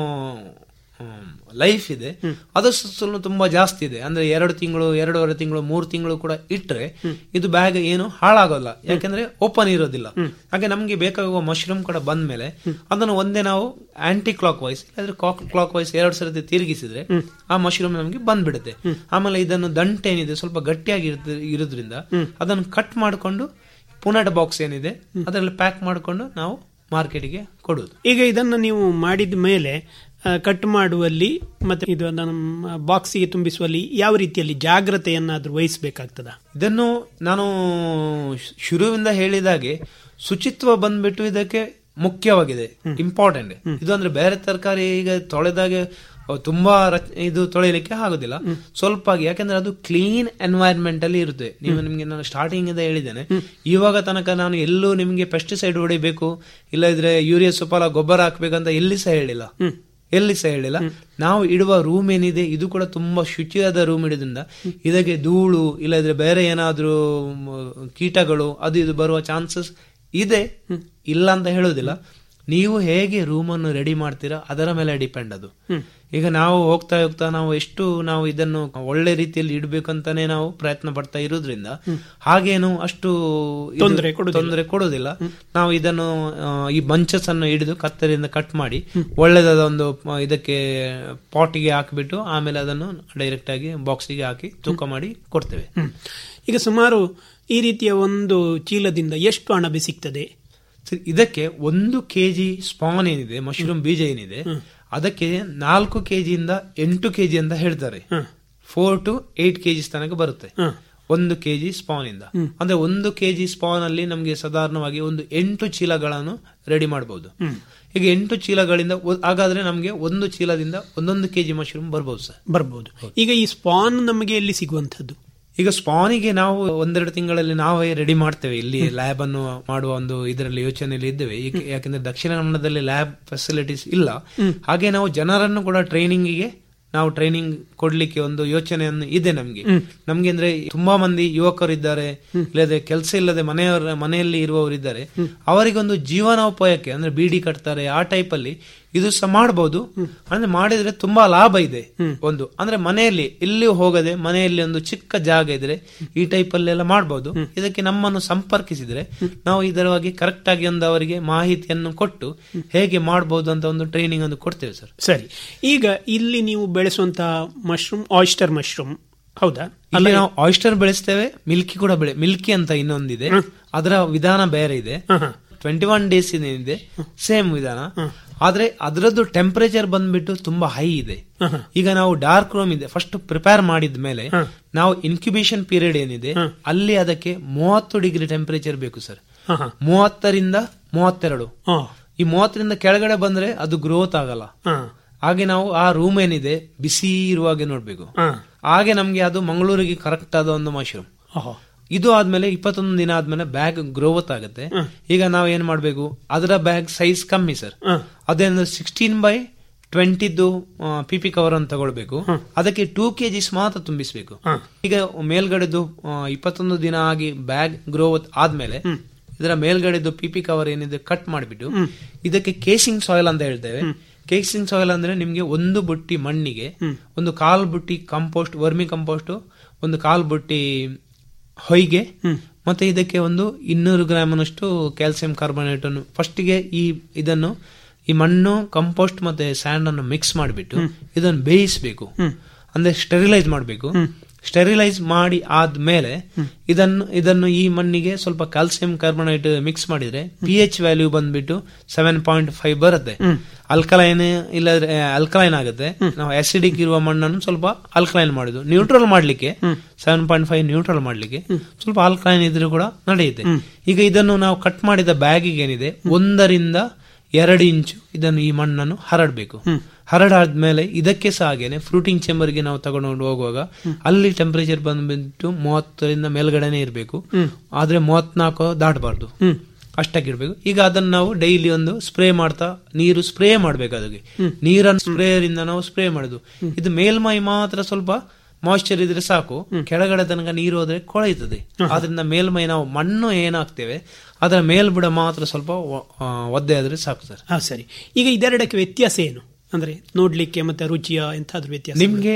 [SPEAKER 4] ಲೈಫ್ ಇದೆ ಅದು ಸ- ಸ್ವಲ್ಪ ತುಂಬಾ ಜಾಸ್ತಿ ಇದೆ ಅಂದ್ರೆ ಎರಡು ತಿಂಗಳು ಎರಡೂವರೆ ತಿಂಗಳು ಮೂರು ತಿಂಗಳು ಕೂಡ ಇಟ್ರೆ ಇದು ಬ್ಯಾಗ್ ಏನು ಹಾಳಾಗೋಲ್ಲ ಯಾಕಂದ್ರೆ ಓಪನ್ ಇರೋದಿಲ್ಲ ಹಾಗೆ ನಮ್ಗೆ ಬೇಕಾಗುವ ಮಶ್ರೂಮ್ ಕೂಡ ಬಂದ್ಮೇಲೆ ಅದನ್ನು ಒಂದೇ ನಾವು ಆಂಟಿ ಕ್ಲಾಕ್ ವೈಸ್ ಇಲ್ಲಾಂದ್ರೆ ಕ್ಲಾಕ್ ವೈಸ್ ಎರಡು ಸರತಿ ತಿರುಗಿಸಿದ್ರೆ ಆ ಮಶ್ರೂಮ್ ನಮಗೆ ಬಂದ್ಬಿಡುತ್ತೆ ಆಮೇಲೆ ಇದನ್ನು ದಂಟೆ ಏನಿದೆ ಸ್ವಲ್ಪ ಗಟ್ಟಿಯಾಗಿ ಇರ್ತ- ಇರೋದ್ರಿಂದ ಅದನ್ನು ಕಟ್ ಮಾಡಿಕೊಂಡು ಪುನಃ ಬಾಕ್ಸ್ ಏನಿದೆ ಅದರಲ್ಲಿ ಪ್ಯಾಕ್ ಮಾಡಿಕೊಂಡು ನಾವು ಮಾರ್ಕೆಟಿಗೆ ಕೊಡುವುದು
[SPEAKER 3] ಈಗ ಇದನ್ನು ನೀವು ಮಾಡಿದ ಮೇಲೆ ಆ, ಕಟ್ ಮಾಡುವಲ್ಲಿ ಮತ್ತೆ ಇದು ನಮ್ಮ ಬಾಕ್ಸಿಗೆ ತುಂಬಿಸುವಲ್ಲಿ ಯಾವ ರೀತಿಯಲ್ಲಿ ಜಾಗ್ರತೆಯನ್ನಾದ್ರೂ ವಹಿಸಬೇಕಾಗ್ತದ
[SPEAKER 4] ಇದನ್ನು ನಾನು ಶು- ಶುರುವಿಂದ ಹೇಳಿದಾಗೆ ಶುಚಿತ್ವ ಬಂದ್ಬಿಟ್ಟು ಇದಕ್ಕೆ ಮುಖ್ಯವಾಗಿದೆ ಇಂಪಾರ್ಟೆಂಟ್ ಇದು ಅಂದ್ರೆ ಬೇರೆ ತರಕಾರಿ ಈಗ ತೊಳೆದಾಗೆ ಅಹ್, ತುಂಬಾ ರಚ- ಇದು ತೊಳೆಯಲಿಕ್ಕೆ ಆಗುದಿಲ್ಲ ಸ್ವಲ್ಪ ಆಗಿ ಯಾಕಂದ್ರೆ ಅದು ಕ್ಲೀನ್ ಎನ್ವೈರ್ಮೆಂಟ್ ಅಲ್ಲಿ ಇರುತ್ತೆ ನೀವು ನಿಮ್ಗೆ ನಾನು ಸ್ಟಾರ್ಟಿಂಗ್ ಇಂದ ಹೇಳಿದ್ದೇನೆ ಇವಾಗ ತನಕ ನಾನು ಎಲ್ಲೂ ನಿಮ್ಗೆ ಪೆಸ್ಟಿಸೈಡ್ ಹೊಡಿಬೇಕು ಇಲ್ಲ ಇದ್ರೆ ಯೂರಿಯಾ ಸುಫಲ ಗೊಬ್ಬರ ಹಾಕ್ಬೇಕಂತ ಎಲ್ಲಿ ಸಹ ಹೇಳಿಲ್ಲ ಎಲ್ಲಿ ಸಹ ಹೇಳಿಲ್ಲ ನಾವು ಇಡುವ ರೂಮ್ ಏನಿದೆ ಇದು ಕೂಡ ತುಂಬಾ ಶುಚಿಯಾದ ರೂಮ್ ಇಡೋದ್ರಿಂದ ಇದಕ್ಕೆ ಧೂಳು ಇಲ್ಲದ್ರೆ ಬೇರೆ ಏನಾದ್ರೂ ಮ್, ಕೀಟಗಳು ಅದು ಇದು ಬರುವ ಚಾನ್ಸಸ್ ಇದೆ ಇಲ್ಲ ಅಂತ ಹೇಳೋದಿಲ್ಲ ನೀವು ಹೇಗೆ ರೂಮನ್ನು ರೆಡಿ ಮಾಡ್ತೀರಾ ಅದರ ಮೇಲೆ ಡಿಪೆಂಡ್ ಅದು ಈಗ ನಾವು ಹೋಗ್ತಾ ಹೋಗ್ತಾ ನಾವು ಎಷ್ಟು ನಾವು ಇದನ್ನು ಒಳ್ಳೆ ರೀತಿಯಲ್ಲಿ ಇಡಬೇಕಂತಾನೆ ನಾವು ಪ್ರಯತ್ನ ಪಡ್ತಾ ಇರೋದ್ರಿಂದ ಹಾಗೇನು ಅಷ್ಟು ಇದು
[SPEAKER 3] ತೊಂದ್ರೆ ಕೊಡುದಿಲ್ಲ.
[SPEAKER 4] ತೊಂದರೆ ಕೊಡುವುದಿಲ್ಲ ನಾವು ಇದನ್ನು ಆ, ಈ ಬಂಚಸ್ ಅನ್ನು ಹಿಡಿದು ಕತ್ತರಿಯಿಂದ ಕಟ್ ಮಾಡಿ ಒಳ್ಳೆದಾದ ಒಂದು ಆ, ಇದಕ್ಕೆ ಪಾಟಿಗೆ ಹಾಕಿಬಿಟ್ಟು ಆಮೇಲೆ ಅದನ್ನು ಡೈರೆಕ್ಟ್ ಆಗಿ ಬಾಕ್ಸಿಗೆ ಹಾಕಿ ತೂಕ ಮಾಡಿ ಕೊಡ್ತೇವೆ
[SPEAKER 3] ಹ್ಮ್. ಈಗ ಸುಮಾರು ಈ ರೀತಿಯ ಒಂದು ಚೀಲದಿಂದ ಎಷ್ಟು ಅಣಬೆ ಸಿಗ್ತದೆ
[SPEAKER 4] ಸರಿ, ಇದಕ್ಕೆ ಒಂದು ಕೆಜಿ ಸ್ಪಾನ್ ಏನಿದೆ ಮಶ್ರೂಮ್ ಬೀಜ ಏನಿದೆ ಅದಕ್ಕೆ ನಾಲ್ಕು ಕೆಜಿಯಿಂದ ಎಂಟು ಕೆಜಿ ಅಂತ ಹೇಳ್ತಾರೆ ಫೋರ್ ಟು ಏಟ್ ಕೆಜಿಸ್ ತನಕ ಬರುತ್ತೆ
[SPEAKER 3] ಹ.
[SPEAKER 4] ಒಂದು ಕೆಜಿ ಸ್ಪಾನ್ ಇಂದ ಅಂದ್ರೆ ಒಂದು ಕೆಜಿ ಸ್ಪಾನ್ ಅಲ್ಲಿ ನಮಗೆ ಸಾಧಾರಣವಾಗಿ ಒಂದು ಎಂಟು ಚೀಲಗಳನ್ನು ರೆಡಿ ಮಾಡಬಹುದು ಈಗ ಎಂಟು ಚೀಲಗಳಿಂದ ಒ- ಹಾಗಾದ್ರೆ ನಮಗೆ ಒಂದು ಚೀಲದಿಂದ ಒಂದೊಂದು ಕೆಜಿ ಮಶ್ರೂಮ್ ಬರ್ಬೋದು ಸರ್
[SPEAKER 3] ಬರ್ಬೋದು ಈಗ ಈ ಸ್ಪಾನ್ ನಮಗೆ ಎಲ್ಲಿ ಸಿಗುವಂತದ್ದು
[SPEAKER 4] ಈಗ ಸ್ಪಾನಿಗೆ ನಾವು ಒಂದೆರಡು ತಿಂಗಳಲ್ಲಿ ನಾವೇ ರೆಡಿ ಮಾಡ್ತೇವೆ ಇಲ್ಲಿ ಲ್ಯಾಬ್ ಅನ್ನು ಮಾಡುವ ಒಂದು ಇದರಲ್ಲಿ ಯೋಚನೆಯಲ್ಲಿ ಇದ್ದೇವೆ ಏಕೆ- ಯಾಕಂದ್ರೆ ದಕ್ಷಿಣ ಕನ್ನಡದಲ್ಲಿ ಲ್ಯಾಬ್ ಫೆಸಿಲಿಟೀಸ್ ಇಲ್ಲ ಹಾಗೆ ನಾವು ಜನರನ್ನು ಕೂಡ ಟ್ರೈನಿಂಗಿಗೆ ನಾವು ಟ್ರೈನಿಂಗ್ ಕೊಡ್ಲಿಕ್ಕೆ ಒಂದು ಯೋಚನೆಯನ್ನು ಇದೆ ನಮ್ಗೆ ನಮ್ಗೆ ಅಂದ್ರೆ ತುಂಬಾ ಮಂದಿ ಯುವಕರಿದ್ದಾರೆ ಇಲ್ಲದೆ ಕೆಲಸ ಇಲ್ಲದೆ ಮನೆಯವರ ಮನೆಯಲ್ಲಿ ಇರುವವರಿದ್ದಾರೆ ಅವರಿಗೊಂದು ಜೀವನೋಪಾಯಕ್ಕೆ ಅಂದ್ರೆ ಬೀಡಿ ಕಟ್ತಾರೆ ಆ ಟೈಪ್ ಅಲ್ಲಿ ಇದು ಸಹ ಮಾಡಬಹುದು ಅಂದ್ರೆ ಮಾಡಿದ್ರೆ ತುಂಬಾ ಲಾಭ ಇದೆ ಒಂದು ಅಂದ್ರೆ ಮನೆಯಲ್ಲಿ ಎಲ್ಲಿಯೂ ಹೋಗದೆ ಮನೆಯಲ್ಲಿ ಒಂದು ಚಿಕ್ಕ ಜಾಗ ಇದ್ರೆ ಈ ಟೈಪ್ ಅಲ್ಲೆಲ್ಲ ಮಾಡಬಹುದು ಇದಕ್ಕೆ ನಮ್ಮನ್ನು ಸಂಪರ್ಕಿಸಿದ್ರೆ ನಾವು ಇದರ ಬಗ್ಗೆ ಕರೆಕ್ಟ್ ಆಗಿ ಒಂದು ಅವರಿಗೆ ಮಾಹಿತಿಯನ್ನು ಕೊಟ್ಟು ಹೇಗೆ ಮಾಡಬಹುದು ಅಂತ ಒಂದು ಟ್ರೈನಿಂಗ್ ಅನ್ನು ಕೊಡ್ತೇವೆ ಸರ್
[SPEAKER 3] ಸರಿ ಈಗ ಇಲ್ಲಿ ನೀವು ಬೆಳೆಸುವಂತಹ ಮಶ್ರೂಮ್ ಆಯಿಸ್ಟರ್ ಮಶ್ರೂಮ್ ಹೌದಾ
[SPEAKER 4] ಅಲ್ಲಿ ನಾವು ಆಯಿಸ್ಟರ್ ಬೆಳೆಸ್ತೇವೆ ಮಿಲ್ಕಿ ಕೂಡ ಬೆಳೆ ಮಿಲ್ಕಿ ಅಂತ ಇನ್ನೊಂದಿದೆ ಅದರ ವಿಧಾನ ಬೇರೆ ಇದೆ ಟ್ವೆಂಟಿ ಒನ್ ಡೇಸ್ ಏನಿದೆ ಸೇಮ್ ವಿಧಾನ ಆದ್ರೆ ಅದರದ್ದು ಟೆಂಪರೇಚರ್ ಬಂದ್ಬಿಟ್ಟು ತುಂಬಾ ಹೈ ಇದೆ ಈಗ ನಾವು ಡಾರ್ಕ್ ರೂಮ್ ಇದೆ ಫಸ್ಟ್ ಪ್ರಿಪೇರ್ ಮಾಡಿದ ಮೇಲೆ ನಾವು ಇನ್ಕ್ಯುಬೇಷನ್ ಪೀರಿಯಡ್ ಏನಿದೆ ಅಲ್ಲಿ ಅದಕ್ಕೆ ಮೂವತ್ತು ಡಿಗ್ರಿ ಟೆಂಪರೇಚರ್ ಬೇಕು ಸರ್
[SPEAKER 3] ಹ, ಹ.
[SPEAKER 4] ಮೂವತ್ತರಿಂದ ಮೂವತ್ತೆರಡು
[SPEAKER 3] ಹ,
[SPEAKER 4] ಈ ಮೂವತ್ತರಿಂದ ಕೆಳಗಡೆ ಬಂದ್ರೆ ಅದು ಗ್ರೋತ್ ಆಗಲ್ಲ
[SPEAKER 3] ಹ,
[SPEAKER 4] ಹಾಗೆ ನಾವು ಆ ರೂಮ್ ಏನಿದೆ ಬಿಸಿ ಇರುವಾಗೆ ನೋಡ್ಬೇಕು
[SPEAKER 3] ಹ.
[SPEAKER 4] ಹಾಗೆ ನಮ್ಗೆ ಅದು ಮಂಗಳೂರಿಗೆ ಕರೆಕ್ಟ್ ಆದ ಒಂದು ಮಶ್ರೂಮ್
[SPEAKER 3] ಓಹೋ.
[SPEAKER 4] ಇದು ಆದ್ಮೇಲೆ ಇಪ್ಪತ್ತೊಂದು ದಿನ ಆದ್ಮೇಲೆ ಬ್ಯಾಗ್ ಗ್ರೋತ್ ಆಗುತ್ತೆ ಈಗ ನಾವ್ ಏನ್ ಮಾಡ್ಬೇಕು ಅದರ ಬ್ಯಾಗ್ ಸೈಜ್ ಕಮ್ಮಿ ಸರ್
[SPEAKER 3] ಹ.
[SPEAKER 4] ಅದೇನು ಸಿಕ್ಸ್ಟೀನ್ ಬೈ ಟ್ವೆಂಟಿದ್ದು ಪಿ ಪಿ ಕವರ್ ಅಂತ ತಗೊಳ್ಬೇಕು ಅದಕ್ಕೆ ಟೂ ಕೆಜಿಸ್ ಮಾತ್ರ ತುಂಬಿಸ್ಬೇಕು ಈಗ ಮೇಲ್ಗಡೆದು ಆ, ಇಪ್ಪತ್ತೊಂದು ದಿನ ಆಗಿ ಬ್ಯಾಗ್ ಗ್ರೋತ್ ಆದ್ಮೇಲೆ ಇದರ ಮೇಲ್ಗಡೆದು ಪಿ ಪಿ ಕವರ್ ಏನಿದೆ ಕಟ್ ಮಾಡಿಬಿಟ್ಟು ಇದಕ್ಕೆ ಕೇಸಿಂಗ್ ಸಾಯಿಲ್ ಅಂತ ಹೇಳ್ತೇವೆ ಕೇಸಿಂಗ್ ಸಾಯಿಲ್ ಅಂದ್ರೆ ನಿಮ್ಗೆ ಒಂದು ಬುಟ್ಟಿ ಮಣ್ಣಿಗೆ ಒಂದು ಕಾಲ್ ಬುಟ್ಟಿ ಕಂಪೋಸ್ಟ್ ವರ್ಮಿ ಕಂಪೋಸ್ಟ್ ಒಂದು ಕಾಲ್ ಬುಟ್ಟಿ ಹೊಯ್ಗೆ ಮತ್ತೆ ಇದಕ್ಕೆ ಒಂದು ಇನ್ನೂರು ಗ್ರಾಮ್ನಷ್ಟು ಕ್ಯಾಲ್ಸಿಯಂ ಕಾರ್ಬೊನೇಟ್ ಅನ್ನು ಫಸ್ಟಿಗೆ ಈ ಇದನ್ನು ಈ ಮಣ್ಣು ಕಂಪೋಸ್ಟ್ ಮತ್ತೆ ಸ್ಯಾಂಡ್ ಅನ್ನು ಮಿಕ್ಸ್ ಮಾಡಿಬಿಟ್ಟು ಇದನ್ನು ಬೇಯಿಸಬೇಕು ಅಂದ್ರೆ ಸ್ಟೆರಿಲೈಸ್ ಮಾಡಬೇಕು ಸ್ಟೆರಿಲೈಸ್ ಮಾಡಿ ಆದ್ಮೇಲೆ ಇದನ್ನು ಇದನ್ನು ಈ ಮಣ್ಣಿಗೆ ಸ್ವಲ್ಪ ಕ್ಯಾಲ್ಸಿಯಂ ಕಾರ್ಬೊನೇಟ್ ಮಿಕ್ಸ್ ಮಾಡಿದ್ರೆ ಪಿ ಎಚ್ ವ್ಯಾಲ್ಯೂ ಬಂದ್ಬಿಟ್ಟು ಸೆವೆನ್ ಪಾಯಿಂಟ್ ಫೈವ್ ಬರುತ್ತೆ ಅಲ್ಕಲೈನ್ ಇಲ್ಲದ್ರೆ ಅಲ್ಕಲೈನ್ ಆಗುತ್ತೆ ನಾವು ಆಸಿಡಿಕ್ ಇರುವ ಮಣ್ಣನ್ನು ಸ್ವಲ್ಪ ಅಲ್ಕಲೈನ್ ಮಾಡುದು ನ್ಯೂಟ್ರಲ್ ಮಾಡ್ಲಿಕ್ಕೆ ಸೆವೆನ್ ಪಾಯಿಂಟ್ ಫೈವ್ ನ್ಯೂಟ್ರಲ್ ಮಾಡ್ಲಿಕ್ಕೆ ಸ್ವಲ್ಪ ಆಲ್ಕಲೈನ್ ಇದ್ರೂ ಕೂಡ ನಡೆಯುತ್ತೆ ಈಗ ಇದನ್ನು ನಾವು ಕಟ್ ಮಾಡಿದ ಬ್ಯಾಗಿಗೆ ಏನಿದೆ ಒಂದರಿಂದ ಎರಡು ಇಂಚು ಇದನ್ನು ಈ ಮಣ್ಣನ್ನು ಹರಡಬೇಕು ಹರಡಾದ್ಮೇಲೆ ಇದಕ್ಕೆ ಸಹ ಹಾಗೇನೆ ಫ್ರೂಟಿಂಗ್ ಚೇಂಬರ್ಗೆ ನಾವು ತಗೊಂಡು ಹೋಗುವಾಗ ಅಲ್ಲಿ ಟೆಂಪರೇಚರ್ ಬಂದ್ಬಿಟ್ಟು ಮೂವತ್ತರಿಂದ ಮೇಲ್ಗಡೆನೆ ಇರಬೇಕು ಆದ್ರೆ ಮೂವತ್ನಾಲ್ಕು ದಾಟಬಾರ್ದು ಅಷ್ಟಕ್ಕಿರ್ಬೇಕು ಈಗ ಅದನ್ನ ನಾವು ಡೈಲಿ ಒಂದು ಸ್ಪ್ರೇ ಮಾಡ್ತಾ ನೀರು ಸ್ಪ್ರೇ ಮಾಡ್ಬೇಕು ಅದಕ್ಕೆ ನೀರನ್ನು ಸ್ಪ್ರೇಯರ್ ಇಂದ ನಾವು ಸ್ಪ್ರೇ ಮಾಡುದು ಇದು ಮೇಲ್ಮೈ ಮಾತ್ರ ಸ್ವಲ್ಪ ಮಾಯಿಶ್ಚರ್ ಇದ್ರೆ ಸಾಕು ಕೆಳಗಡೆ ತನಕ ನೀರು ಹೋದ್ರೆ ಕೊಳೆಯುತ್ತದೆ ಆದ್ರಿಂದ ಮೇಲ್ಮೈ ನಾವು ಮಣ್ಣು ಏನಾಗ್ತೇವೆ ಅದರ ಮೇಲ್ಬುಡ ಮಾತ್ರ ಸ್ವಲ್ಪ ಒ- ಆ, ಒದ್ದೆ ಆದ್ರೆ ಸಾಕು ಸರ್
[SPEAKER 3] ಹಾ ಸರಿ ಈಗ ಇದೆರಡಕ್ಕೆ ವ್ಯತ್ಯಾಸ ಏನು ಅಂದ್ರೆ ನೋಡ್ಲಿಕ್ಕೆ ಮತ್ತೆ ರುಚಿಯ ಎಂತಾದ್ರೂ ವ್ಯತ್ಯಾಸ
[SPEAKER 4] ನಿಮ್ಗೆ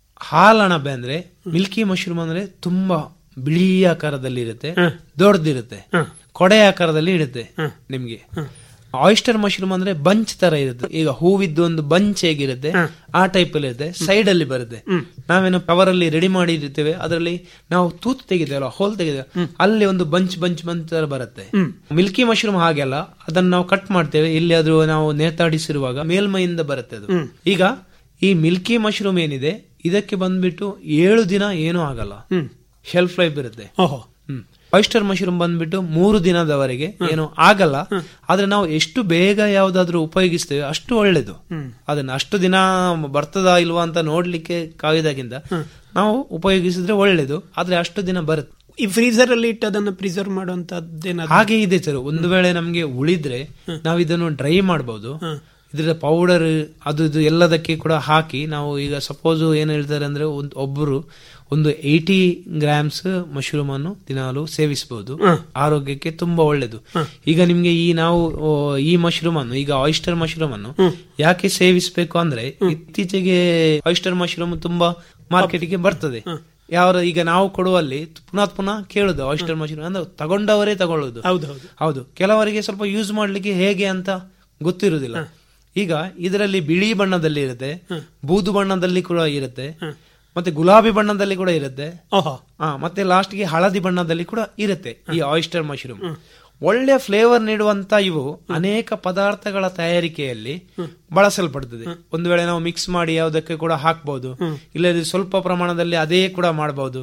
[SPEAKER 4] ಹಾಲಣಬೆ ಅಂದ್ರೆ ಮಿಲ್ಕಿ ಮಶ್ರೂಮ್ ಅಂದ್ರೆ ತುಂಬಾ ಬಿಳಿ ಆಕಾರದಲ್ಲಿ ಇರುತ್ತೆ ದೊಡ್ಡದಿರುತ್ತೆ ಕೊಡೆ ಆಕಾರದಲ್ಲಿ ಇರುತ್ತೆ ನಿಮ್ಗೆ ಆಯಿಸ್ಟರ್ ಮಶ್ರೂಮ್ ಅಂದ್ರೆ ಬಂಚ್ ತರ ಇರುತ್ತೆ ಈಗ ಹೂವಿದ್ದು ಒಂದು ಬಂಚ್ ಹೇಗಿರುತ್ತೆ ಆ ಟೈಪ್ ಅಲ್ಲಿ ಇರುತ್ತೆ ಸೈಡ್ ಅಲ್ಲಿ ಬರುತ್ತೆ ನಾವೇನು ಕವರ್ ಅಲ್ಲಿ ರೆಡಿ ಮಾಡಿರ್ತೇವೆ ಅದರಲ್ಲಿ ನಾವು ತೂತು ತೆಗಿತೇವಲ್ಲ ಹೋಲ್ ತೆಗಿತೇವೆ ಅಲ್ಲಿ ಒಂದು ಬಂಚ್ ಬಂಚ್ ಬಂಚ್ ತರ ಬರುತ್ತೆ ಮಿಲ್ಕಿ ಮಶ್ರೂಮ್ ಹಾಗೆಲ್ಲ ಅದನ್ನ ನಾವು ಕಟ್ ಮಾಡ್ತೇವೆ ಇಲ್ಲಿ ಅದು ನಾವು ನೇತಾಡಿಸಿರುವಾಗ ಮೇಲ್ಮೈಯಿಂದ ಬರುತ್ತೆ ಅದು ಈಗ ಈ ಮಿಲ್ಕಿ ಮಶ್ರೂಮ್ ಏನಿದೆ ಇದಕ್ಕೆ ಬಂದ್ಬಿಟ್ಟು ಏಳು ದಿನ ಏನೂ ಆಗಲ್ಲ ಶೆಲ್ಫ್ ಲೈಫ್ ಇರುತ್ತೆ
[SPEAKER 3] ಓಹೋ
[SPEAKER 4] ಹ್ಮ್ ಆಯಿಸ್ಟರ್ ಮಶ್ರೂಮ್ ಬಂದ್ಬಿಟ್ಟು ಮೂರು ದಿನದವರೆಗೆ ಏನು ಆಗಲ್ಲ ಆದ್ರೆ ನಾವು ಎಷ್ಟು ಬೇಗ ಯಾವ್ದಾದ್ರು ಉಪಯೋಗಿಸ್ತೇವೆ ಅಷ್ಟು ಒಳ್ಳೇದು ಅದನ್ನ ಅಷ್ಟು ದಿನ ಬರ್ತದಾ ಇಲ್ವಾ ಅಂತ ನೋಡ್ಲಿಕ್ಕೆ ಕಾಯ್ದಾಗಿಂದ ನಾವು ಉಪಯೋಗಿಸಿದ್ರೆ ಒಳ್ಳೇದು ಆದ್ರೆ ಅಷ್ಟು ದಿನ ಬರುತ್ತೆ
[SPEAKER 3] ಈ ಫ್ರೀಸರ್ ಅಲ್ಲಿ ಇಟ್ಟು ಅದನ್ನ ಪ್ರಿಸರ್ವ್ ಮಾಡುವಂತದ್ದೇನಾದ್ರು
[SPEAKER 4] ಹಾಗೆ ಇದೆ ಸರ್ ಒಂದು ವೇಳೆ ನಮ್ಗೆ ಉಳಿದ್ರೆ ನಾವು ಇದನ್ನು ಡ್ರೈ ಮಾಡಬಹುದು ಇದರ ಪೌಡರ್ ಅದು ಇದು ಎಲ್ಲದಕ್ಕೆ ಕೂಡ ಹಾಕಿ ನಾವು ಈಗ ಸಪೋಸ್ ಏನ್ ಹೇಳ್ತಾರೆ ಅಂದ್ರೆ ಒಂದು ಒಬ್ಬರು ಒಂದು ಏಯ್ಟಿ ಗ್ರಾಮ್ಸ್ ಮಶ್ರೂಮ್ ಅನ್ನು ದಿನಾಲು ಸೇವಿಸಬಹುದು ಆರೋಗ್ಯಕ್ಕೆ ತುಂಬಾ ಒಳ್ಳೇದು ಈಗ ನಿಮ್ಗೆ ಈ ನಾವು ಓ, ಈ ಮಶ್ರೂಮ್ ಅನ್ನು ಈಗ ಆಯಿಸ್ಟರ್ ಮಶ್ರೂಮ್ ಅನ್ನು ಯಾಕೆ ಸೇವಿಸಬೇಕು ಅಂದ್ರೆ ಇತ್ತೀಚೆಗೆ ಆಯಿಸ್ಟರ್ ಮಶ್ರೂಮ್ ತುಂಬಾ ಮಾರ್ಕೆಟ್ಗೆ ಬರ್ತದೆ ಯಾವ ಈಗ ನಾವು ಕೊಡುವಲ್ಲಿ ಪುನಃ ಪುನಃ ಕೇಳುದು ಆಯಿಸ್ಟರ್ ಮಶ್ರೂಮ್ ಅಂದ್ರೆ ತಗೊಂಡವರೇ ತಗೊಳ್ಳೋದು
[SPEAKER 3] ಹೌದು ಹೌದು
[SPEAKER 4] ಹೌದು ಕೆಲವರಿಗೆ ಸ್ವಲ್ಪ ಯೂಸ್ ಮಾಡ್ಲಿಕ್ಕೆ ಹೇಗೆ ಅಂತ ಗೊತ್ತಿರುವುದಿಲ್ಲ ಈಗ ಇದರಲ್ಲಿ ಬಿಳಿ ಬಣ್ಣದಲ್ಲಿ ಇರುತ್ತೆ ಬೂದು ಬಣ್ಣದಲ್ಲಿ ಕೂಡ ಇರುತ್ತೆ ಮತ್ತೆ ಗುಲಾಬಿ ಬಣ್ಣದಲ್ಲಿ ಕೂಡ ಇರುತ್ತೆ
[SPEAKER 3] ಓಹೋ
[SPEAKER 4] ಆ ಮತ್ತೆ ಲಾಸ್ಟ್ಗೆ ಹಳದಿ ಬಣ್ಣದಲ್ಲಿ ಕೂಡ ಇರುತ್ತೆ ಈ ಆಯಿಸ್ಟರ್ ಮಶ್ರೂಮ್ ಒಳ್ಳೆ ಫ್ಲೇವರ್ ನೀಡುವಂತ ಇವು ಅನೇಕ ಪದಾರ್ಥಗಳ ತಯಾರಿಕೆಯಲ್ಲಿ ಬಳಸಲ್ಪಡ್ತದೆ ಒಂದು ವೇಳೆ ನಾವು ಮಿಕ್ಸ್ ಮಾಡಿ ಯಾವುದಕ್ಕೆ ಕೂಡ ಹಾಕಬಹುದು ಇಲ್ಲದ್ರೆ ಸ್ವಲ್ಪ ಪ್ರಮಾಣದಲ್ಲಿ ಅದೇ ಕೂಡ ಮಾಡಬಹುದು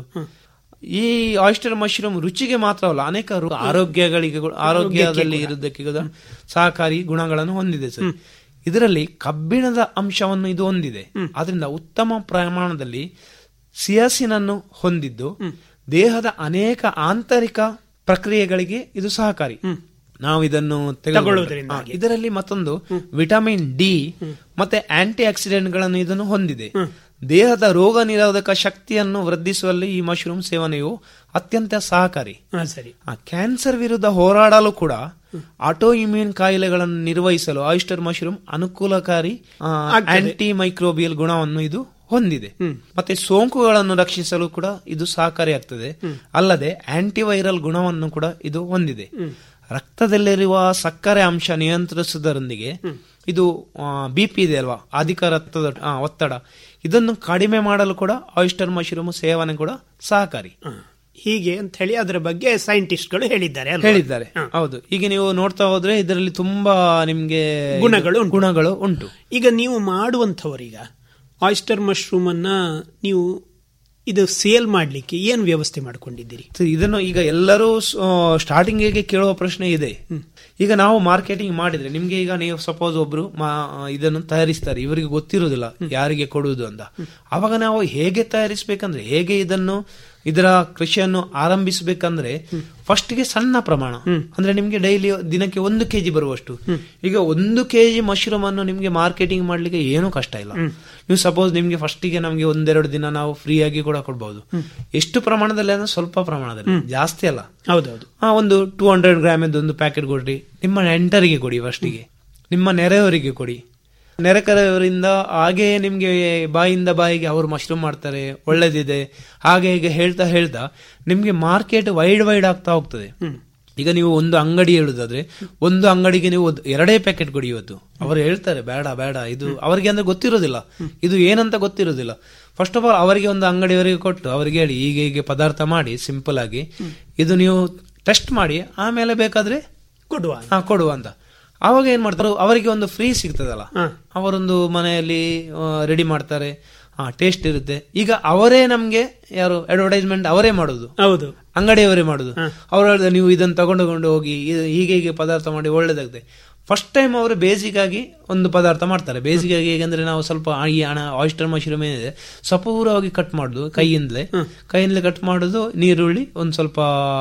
[SPEAKER 4] ಈ ಆಯಿಸ್ಟರ್ ಮಶ್ರೂಮ್ ರುಚಿಗೆ ಮಾತ್ರವಲ್ಲ ಅನೇಕ ರು- ಆರೋಗ್ಯಗಳಿಗೆ ಕೂಡ- ಆರೋಗ್ಯದಲ್ಲಿ ಇರುವುದಕ್ಕೆ ಕೂಡ ಸಹಕಾರಿ ಗುಣಗಳನ್ನು ಹೊಂದಿದೆ ಸರ್ ಇದರಲ್ಲಿ ಕಬ್ಬಿಣದ ಅಂಶವನ್ನು ಇದು ಹೊಂದಿದೆ ಆದ್ರಿಂದ ಉತ್ತಮ ಪ್ರಮಾಣದಲ್ಲಿ ಸಿಯಾಸಿನ್ ಅನ್ನು ಹೊಂದಿದ್ದು ದೇಹದ ಅನೇಕ ಆಂತರಿಕ ಪ್ರಕ್ರಿಯೆಗಳಿಗೆ ಇದು ಸಹಕಾರಿ ನಾವು ಇದನ್ನು ತೆಗೆದುಕೊಂಡ್ರೆ-
[SPEAKER 3] ತಗೊಳ್ಳುವುದರಿಂದಾಗಿ.
[SPEAKER 4] ಹಾ, ಇದರಲ್ಲಿ ಮತ್ತೊಂದು ವಿಟಮಿನ್ ಡಿ ಮತ್ತೆ ಆಂಟಿ ಆಕ್ಸಿಡೆಂಟ್ ಗಳನ್ನು ಇದನ್ನು ಹೊಂದಿದೆ ದೇಹದ ರೋಗ ನಿರೋಧಕ ಶಕ್ತಿಯನ್ನು ವೃದ್ಧಿಸುವಲ್ಲಿ ಈ ಮಶ್ರೂಮ್ ಸೇವನೆಯು ಅತ್ಯಂತ ಸಹಕಾರಿ
[SPEAKER 3] ಹಾ ಸರಿ
[SPEAKER 4] ಆ, ಕ್ಯಾನ್ಸರ್ ವಿರುದ್ಧ ಹೋರಾಡಲು ಕೂಡ ಆಟೋ ಇಮ್ಯೂನ್ ಕಾಯಿಲೆಗಳನ್ನು ನಿರ್ವಹಿಸಲು ಆಯಿಸ್ಟರ್ ಮಶ್ರೂಮ್ ಅನುಕೂಲಕಾರಿ ಆ,
[SPEAKER 3] ಆಗ್ತದೆ.
[SPEAKER 4] ಆಂಟಿ ಮೈಕ್ರೋಬಿಯಲ್ ಗುಣವನ್ನು ಇದು ಹೊಂದಿದೆ ಮತ್ತೆ ಸೋಂಕುಗಳನ್ನು ರಕ್ಷಿಸಲು ಕೂಡ ಇದು ಸಹಕಾರಿಯಾಗ್ತದೆ ಅಲ್ಲದೆ ಆಂಟಿವೈರಲ್ ಗುಣವನ್ನು ಕೂಡ ಇದು ಹೊಂದಿದೆ ರಕ್ತದಲ್ಲಿರುವ ಸಕ್ಕರೆ ಅಂಶ ನಿಯಂತ್ರಿಸುವುದರೊಂದಿಗೆ ಇದು ಬಿ ಪಿ ಇದೆ ಅಲ್ವಾ ಅಧಿಕ ರಕ್ತದ ಆ, ಒತ್ತಡ ಇದನ್ನು ಕಡಿಮೆ ಮಾಡಲು ಕೂಡ ಆಯಿಸ್ಟರ್ ಮಶ್ರೂಮ್ ಸೇವನೆ ಕೂಡ ಸಹಕಾರಿ
[SPEAKER 3] ಹಾ. ಹೀಗೆ ಅಂತ ಹೇಳಿ ಅದರ ಬಗ್ಗೆ ಸೈಂಟಿಸ್ಟ್ಗಳು ಹೇಳಿದ್ದಾರೆ ಅಲ್ವಾ?
[SPEAKER 4] ಹೇಳಿದ್ದಾರೆ
[SPEAKER 3] ಹಾ.
[SPEAKER 4] ಹೌದು ಈಗ ನೀವು ನೋಡ್ತಾ ಹೋದ್ರೆ ಇದರಲ್ಲಿ ತುಂಬಾ ನಿಮ್ಗೆ
[SPEAKER 3] ಗುಣಗಳು ಉಂಟು.
[SPEAKER 4] ಗುಣಗಳು ಉಂಟು
[SPEAKER 3] ಈಗ ನೀವು ಮಾಡುವಂಥವರೀಗ ಆಯಿಸ್ಟರ್ ಮಶ್ರೂಮ್ ಅನ್ನ ನೀವು ಇದು ಸೇಲ್ ಮಾಡ್ಲಿಕ್ಕೆ ಏನು ವ್ಯವಸ್ಥೆ ಮಾಡ್ಕೊಂಡಿದ್ದೀರಿ
[SPEAKER 4] So, ಇದನ್ನು ಈಗ ಎಲ್ಲರೂ ಸ್ಟಾರ್ಟಿಂಗ್ ಕೇಳುವ ಪ್ರಶ್ನೆ ಇದೆ ಈಗ ನಾವು ಮಾರ್ಕೆಟಿಂಗ್ ಮಾಡಿದ್ರೆ ನಿಮ್ಗೆ ಈಗ ನೀವು ಸಪೋಸ್ ಒಬ್ರು ಮಾ- ಇದನ್ನು ತಯಾರಿಸ್ತಾರೆ ಇವರಿಗೆ ಗೊತ್ತಿರುವುದಿಲ್ಲ ಯಾರಿಗೆ ಕೊಡುವುದು ಅಂತ ಅವಾಗ ನಾವು ಹೇಗೆ ತಯಾರಿಸ್ಬೇಕಂದ್ರೆ ಹೇಗೆ ಇದನ್ನು ಇದರ ಕೃಷಿಯನ್ನು ಆರಂಭಿಸಬೇಕಂದ್ರೆ ಫಸ್ಟ್ ಗೆ ಸಣ್ಣ ಪ್ರಮಾಣ ಅಂದ್ರೆ ನಿಮ್ಗೆ ಡೈಲಿ ದಿನಕ್ಕೆ ಒಂದು ಕೆಜಿ ಬರುವಷ್ಟು ಈಗ ಒಂದು ಕೆಜಿ ಮಶ್ರೂಮ್ ಅನ್ನು ನಿಮ್ಗೆ ಮಾರ್ಕೆಟಿಂಗ್ ಮಾಡ್ಲಿಕ್ಕೆ ಏನೂ ಕಷ್ಟ ಇಲ್ಲ ನೀವು ಸಪೋಸ್ ನಿಮ್ಗೆ ಫಸ್ಟ್ ಗೆ ನಮ್ಗೆ ಒಂದೆರಡು ದಿನ ನಾವು ಫ್ರೀ ಆಗಿ ಕೂಡ ಕೊಡ್ಬಹುದು ಎಷ್ಟು ಪ್ರಮಾಣದಲ್ಲಿ ಅಂದ್ರೆ ಸ್ವಲ್ಪ ಪ್ರಮಾಣದಲ್ಲಿ ಜಾಸ್ತಿ ಅಲ್ಲ
[SPEAKER 3] ಹೌದೌದು
[SPEAKER 4] ಆ ಒಂದು ಟೂ ಹಂಡ್ರೆಡ್ ಗ್ರಾಮ್ ಒಂದು ಪ್ಯಾಕೆಟ್ ಕೊಡ್ರಿ ನಿಮ್ಮ ನೆಂಟರಿಗೆ ಕೊಡಿ ಫಸ್ಟಿಗೆ ನಿಮ್ಮ ನೆರೆಯವರಿಗೆ ಕೊಡಿ ನೆರೆಕರೆಯವರಿಂದ ಹಾಗೆ ನಿಮ್ಗೆ ಬಾಯಿಂದ ಬಾಯಿಗೆ ಅವರು ಮಶ್ರೂಮ್ ಮಾಡ್ತಾರೆ ಒಳ್ಳೇದಿದೆ ಹಾಗೆ ಹೀಗೆ ಹೇಳ್ತಾ ಹೇಳ್ತಾ ನಿಮ್ಗೆ ಮಾರ್ಕೆಟ್ ವೈಡ್ ವೈಡ್ ಆಗ್ತಾ ಹೋಗ್ತದೆ ಈಗ ನೀವು ಒಂದು ಅಂಗಡಿ ಹೇಳುದಾದ್ರೆ ಒಂದು ಅಂಗಡಿಗೆ ನೀವು ಒಂದು ಎರಡೇ ಪ್ಯಾಕೆಟ್ ಕೊಡಿ ಇವತ್ತು ಅವರು ಹೇಳ್ತಾರೆ ಬೇಡ ಬೇಡ ಇದು ಅವರಿಗೆ ಅಂದ್ರೆ ಗೊತ್ತಿರೋದಿಲ್ಲ ಇದು ಏನಂತ ಗೊತ್ತಿರೋದಿಲ್ಲ ಫಸ್ಟ್ ಆಫ್ ಆಲ್ ಅವರಿಗೆ ಒಂದು ಅಂಗಡಿಯವರಿಗೆ ಕೊಟ್ಟು ಅವರಿಗೆ ಹೇಳಿ ಹೀಗೆ ಹೀಗೆ ಪದಾರ್ಥ ಮಾಡಿ ಸಿಂಪಲ್ ಆಗಿ ಇದು ನೀವು ಟೆಸ್ಟ್ ಮಾಡಿ ಆಮೇಲೆ ಬೇಕಾದ್ರೆ
[SPEAKER 3] ಕೊಡುವ
[SPEAKER 4] ಹಾ ಕೊಡುವ ಅಂತ ಅವಾಗ ಏನ್ ಮಾಡ್ತಾರೆ ಅವರಿಗೆ ಒಂದು ಫ್ರೀ ಸಿಗ್ತದಲ್ಲ
[SPEAKER 3] ಹಾ.
[SPEAKER 4] ಅವರೊಂದು ಮನೆಯಲ್ಲಿ ರೆಡಿ ಮಾಡ್ತಾರೆ ಹಾ ಟೇಸ್ಟ್ ಇರುತ್ತೆ ಈಗ ಅವರೇ ನಮ್ಗೆ ಯಾರು ಅಡ್ವರ್ಟೈಸ್ಮೆಂಟ್ ಅವರೇ ಮಾಡುದು
[SPEAKER 3] ಹೌದು
[SPEAKER 4] ಅಂಗಡಿಯವರೇ ಮಾಡುದು ಅವ್ರು ಹೇಳಿದ್ರೆ ನೀವು ಇದನ್ನು ತಗೊಂಡು ಹೋಗಿ ಇದು ಹೀಗೆ ಹೀಗೆ ಪದಾರ್ಥ ಮಾಡಿ ಒಳ್ಳೇದಾಗುತ್ತೆ ಫಸ್ಟ್ ಟೈಮ್ ಅವರು ಬೇಸಿಕ್ ಆಗಿ ಒಂದು ಪದಾರ್ಥ ಮಾಡ್ತಾರೆ ಬೇಸಿಕ್ ಆಗಿ ಹೇಗೆಂದ್ರೆ ನಾವು ಸ್ವಲ್ಪ ಆ- ಈ ಹಣ ಆಯಿಸ್ಟರ್ ಮಶ್ರೂಮ್ ಏನಿದೆ ಸಪೂರವಾಗಿ ಕಟ್ ಮಾಡುದು ಕೈಯಿಂದಲೇ ಕೈಯಿಂದಲೇ ಕಟ್ ಮಾಡುದು ನೀರುಳ್ಳಿ ಒಂದು ಸ್ವಲ್ಪ